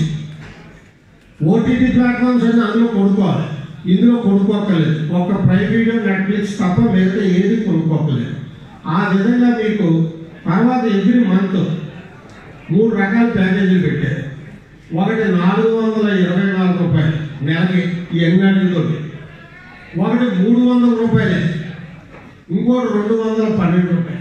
ఓటీటీ ప్లాట్ఫామ్స్ అన్ని అందులో కొనుక్కోవాలి ఇందులో కొనుక్కోక్కర్లేదు ఒక ప్రైమ్ వీడియో నెట్ఫ్లిక్స్ తప్ప మిగతా ఏది కొనుక్కోక్కర్లేదు ఆ విధంగా మీకు తర్వాత ఎవ్రీ మంత్ మూడు రకాల ప్యాకేజీలు పెట్టారు ఒకటి నాలుగు వందల ఇరవై నాలుగు రూపాయలు నెలకి ఈ ఎన్నటితో ఒకటి మూడు వందల రూపాయలే ఇంకోటి రెండు వందల పన్నెండు రూపాయలు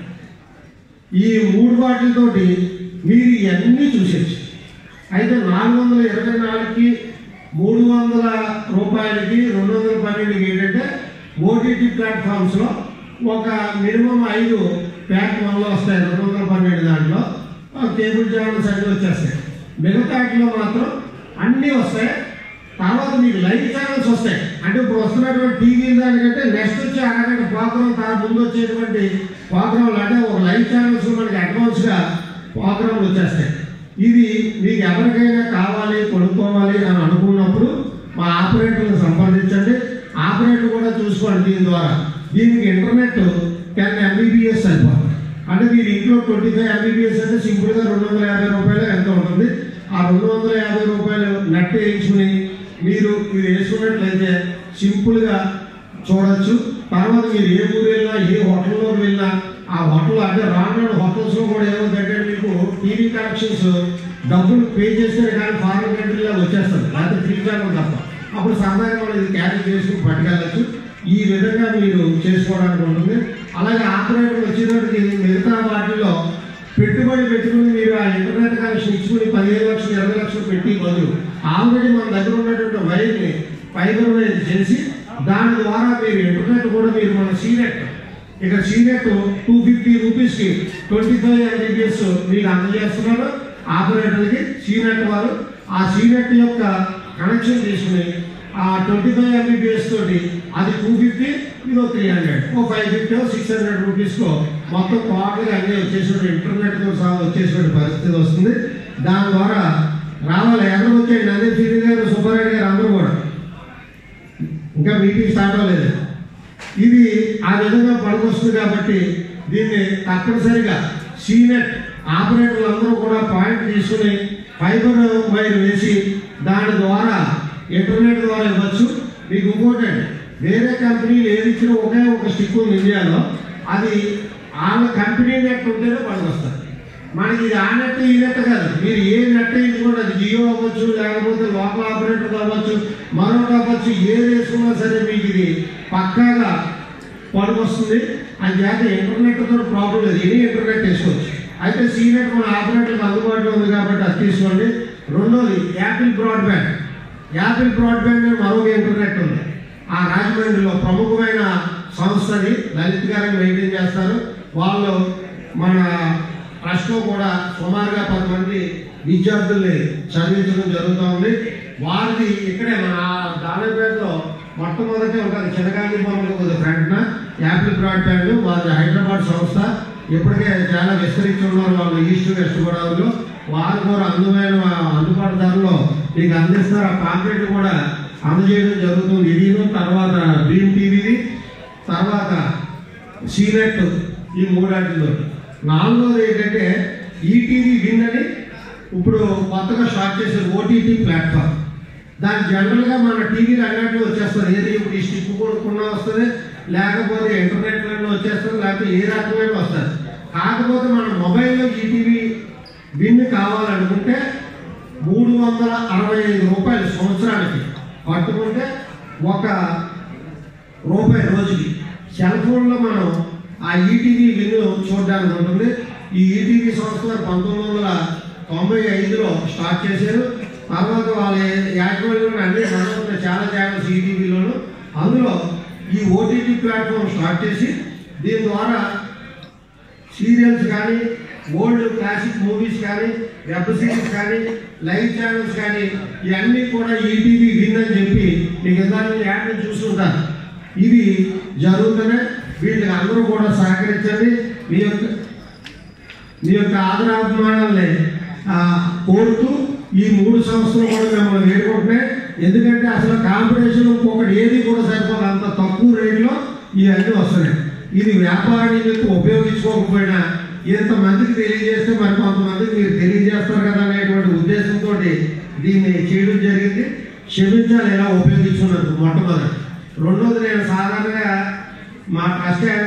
ఈ మూడు వాటితోటి మీరు ఇవన్నీ చూసేసి అయితే నాలుగు వందల ఇరవై నాలుగుకి మూడు వందల రూపాయలకి రెండు వందల పన్నెండుకి ఏంటంటే ఓటీటీ ప్లాట్ఫామ్స్లో ఒక మినిమం ఐదు ప్యాక్ వన్లో వస్తాయి రెండు వందల పన్నెండు దాంట్లో ఆ కేబుల్ ఛానల్స్ అన్నీ వచ్చేస్తాయి మిగతాటిలో మాత్రం అన్నీ వస్తాయి తర్వాత మీకు లైవ్ ఛానల్స్ వస్తాయి అంటే ఇప్పుడు వస్తున్నటువంటి టీవీ దానికంటే నెక్స్ట్ వచ్చే అరగంట ప్రోగ్రామ్ తర్వాత ముందు వచ్చేటువంటి ప్రోగ్రాంలు అంటే ఒక లైవ్ ఛానల్స్ మనకి అడ్వాన్స్గా ప్రోగ్రాంలు వచ్చేస్తాయి ఇది మీకు ఎవరికైనా కావాలి కొనుక్కోవాలి అని అనుకున్నప్పుడు మా ఆపరేటర్ని సంప్రదించండి ఆపరేటర్ కూడా చూసుకోండి దీని ద్వారా దీనికి ఇంటర్నెట్ టెన్ ఎంబీబీఎస్ సరిపోతుంది అంటే మీరు ఇంట్లో ట్వంటీ ఫైవ్ ఎంబీబీఎస్ అంటే సింపుల్గా రెండు వందల యాభై రూపాయలు ఎంత ఉంటుంది ఆ రెండు వందల యాభై రూపాయలు నెట్ వేయించుకుని మీరు ఇది వేసుకున్నట్లయితే సింపుల్గా చూడొచ్చు తర్వాత మీరు ఏ ఊరు వెళ్ళినా ఏ హోటల్లో వెళ్ళినా ఆ హోటల్ అంటే రాను హోటల్స్లో కూడా ఏమవుతుందంటే మీకు టీవీ కనెక్షన్స్ డబ్బులు పే చేస్తే కానీ ఫారెన్ కంట్రీలో వచ్చేస్తుంది లేకపోతే ఫ్రీ ఛానల్ తప్ప అప్పుడు సరదాగా మనం ఇది క్యారీ చేసుకుని పట్టుకెళ్ళచ్చు ఈ విధంగా మీరు చేసుకోవడానికి ఉంటుంది అలాగే ఆపరేటర్ వచ్చేటప్పటికి మిగతా వాటిల్లో పెట్టుబడి పెట్టుకుని మీరు ఆ ఇంటర్నెట్ కనెక్షన్ ఇచ్చుకుని పదిహేను లక్షలు ఇరవై లక్షలు పెట్టి బదులు ఆల్రెడీ మన దగ్గర ఉన్నటువంటి వైర్ని ఫైబర్ వైర్ చేసి దాని ద్వారా మీరు ఇంటర్నెట్ కూడా మీరు మన సీనెట్ ఇక సీనెట్ టూ ఫిఫ్టీ రూపీస్కి ట్వంటీ ఫైవ్ ఎంబీబీఎస్ మీకు అందజేస్తున్నారు ఆపరేటర్కి సీనెట్ వారు ఆ సీనెట్ యొక్క కనెక్షన్ తీసుకుని ఆ ట్వంటీ ఫైవ్ ఎంబీబీఎస్ తోటి అది టూ ఫిఫ్టీ ఇది త్రీ హండ్రెడ్ ఓ ఫైవ్ ఫిఫ్టీ సిక్స్ హండ్రెడ్ రూపీస్కో మొత్తం టోటల్గా అన్నీ వచ్చేసిన ఇంటర్నెట్తో సహా వచ్చేసిన పరిస్థితి వస్తుంది దాని ద్వారా రావాలి ఎవరు వచ్చేయండి అదే సిరి గారు సుబ్బారెడ్డి గారు అందరూ కూడా ఇంకా మీటింగ్ స్టార్ట్ అవ్వలేదు ఇది ఆ విధంగా పనికొస్తుంది కాబట్టి దీన్ని తప్పనిసరిగా సీనెట్ ఆపరేటర్లు అందరూ కూడా పాయింట్ తీసుకుని ఫైబర్ వైర్ వేసి దాని ద్వారా ఇంటర్నెట్ ద్వారా ఇవ్వచ్చు మీకు ఇంకోటి వేరే కంపెనీలు ఏది ఇచ్చినా ఒకే ఒక స్టిక్ ఉంది ఇండియాలో అది వాళ్ళ కంపెనీ నెట్ ఉంటేనే పనికొస్తుంది మనకి ఇది ఆ నెట్ ఈ నెట్ కాదు మీరు ఏ నెట్ ఎంచుకోండి అది జియో అవ్వచ్చు లేకపోతే లోకల్ ఆపరేటర్ అవ్వచ్చు మరొకటి అవ్వచ్చు ఏది వేసుకున్నా సరే మీకు ఇది పక్కాగా పనికొస్తుంది అది చేత ఇంటర్నెట్ తో ప్రాబ్లం లేదు ఎనీ ఇంటర్నెట్ వేసుకోవచ్చు అయితే సీనెట్ మన ఆపరేటర్కి అందుబాటులో ఉంది కాబట్టి అది తీసుకోండి రెండోది యాపిల్ బ్రాడ్బ్యాండ్ యాపిల్ బ్రాడ్బ్యాండ్ అని మరొక ఇంటర్నెట్ ఉంది ఆ రాజమండ్రిలో ప్రముఖమైన సంస్థని లలిత్ గారిని మెయింటైన్ చేస్తారు వాళ్ళు మన ట్రస్ట్లో కూడా సుమారుగా పది మంది విద్యార్థుల్ని చదివించడం జరుగుతూ ఉంది వారిది ఇక్కడే మన దానిపేటలో మొట్టమొదటి ఉంటుంది చిన్నగాలి బొమ్మలు కొద్దిగా ఫ్రంట్న యాపిల్ బ్రాడ్బ్యాండ్ వాళ్ళది హైదరాబాద్ సంస్థ ఇప్పటికే చాలా విస్తరించి ఉన్నారు వాళ్ళు ఈస్ట్ వెస్ట్ గోదావరిలో వారు కూడా అందమైన అందుబాటు ధరలో మీకు అందిస్తారు ఆ పాంప్లెట్ కూడా అందజేయడం జరుగుతుంది ఇది తర్వాత డ్రీమ్ టీవీది తర్వాత సీనెట్ ఈ మూడాటిలో నాలుగోది ఏంటంటే ఈటీవీ విన్ అని ఇప్పుడు కొత్తగా స్టార్ట్ చేసిన ఓటీటీ ప్లాట్ఫామ్ దాని జనరల్గా మన టీవీలు అన్నట్లు వచ్చేస్తుంది ఏది ఇప్పుడు ఈ స్టిక్ కొనుక్కున్నా వస్తుంది లేకపోతే ఇంటర్నెట్లోనే వచ్చేస్తుంది లేకపోతే ఏ రకమైన వస్తుంది కాకపోతే మన మొబైల్లో ఈటీవీ విన్ కావాలనుకుంటే మూడు వందల అరవై ఐదు రూపాయలు సంవత్సరానికి పట్టుకుంటే ఒక రూపాయి రోజుకి సెల్ ఫోన్లో మనం ఆ ఈటీవీ విన్ను చూడడానికి ఉంటుంది ఈ ఈటీవీ సంస్థ వారు పంతొమ్మిది వందల తొంభై ఐదులో స్టార్ట్ చేశారు తర్వాత వాళ్ళ యాజమాన్యంలో అన్ని మనలో చాలా ఛానల్స్ ఈటీవీలోను అందులో ఈ ఓటీటీ ప్లాట్ఫామ్ స్టార్ట్ చేసి దీని ద్వారా సీరియల్స్ కానీ ఓల్డ్ క్లాసిక్ మూవీస్ కానీ వెబ్ సిరీస్ కానీ లైవ్ ఛానల్స్ కానీ ఇవన్నీ కూడా ఈటీవీ విన్ అని చెప్పి మీకు ఇందాక యాడ్ చూస్తుంటారు ఇవి జరుగుతూనే వీటికి అందరూ కూడా సహకరించండి మీ యొక్క మీ యొక్క ఆదరాభిమానాలని ఆ, కోరుతూ ఈ మూడు సంవత్సరాలు కూడా మిమ్మల్ని వేడుకుంటున్నాయి ఎందుకంటే అసలు కాంపిటీషన్ ఒకటి ఏది కూడా సరిపోదు అంత తక్కువ రేట్లో ఇవన్నీ వస్తున్నాయి ఇది వ్యాపార నిమిత్తం ఉపయోగించుకోకపోయినా ఇంతమందికి తెలియజేస్తే మరి కొంతమందికి మీరు తెలియజేస్తారు కదా అనేటువంటి ఉద్దేశంతో దీన్ని చేయడం జరిగింది క్షమించాలి ఎలా ఉపయోగించుకున్నందుకు మొట్టమొదటి రెండోది నేను సాధారణంగా మా ట్రస్ట్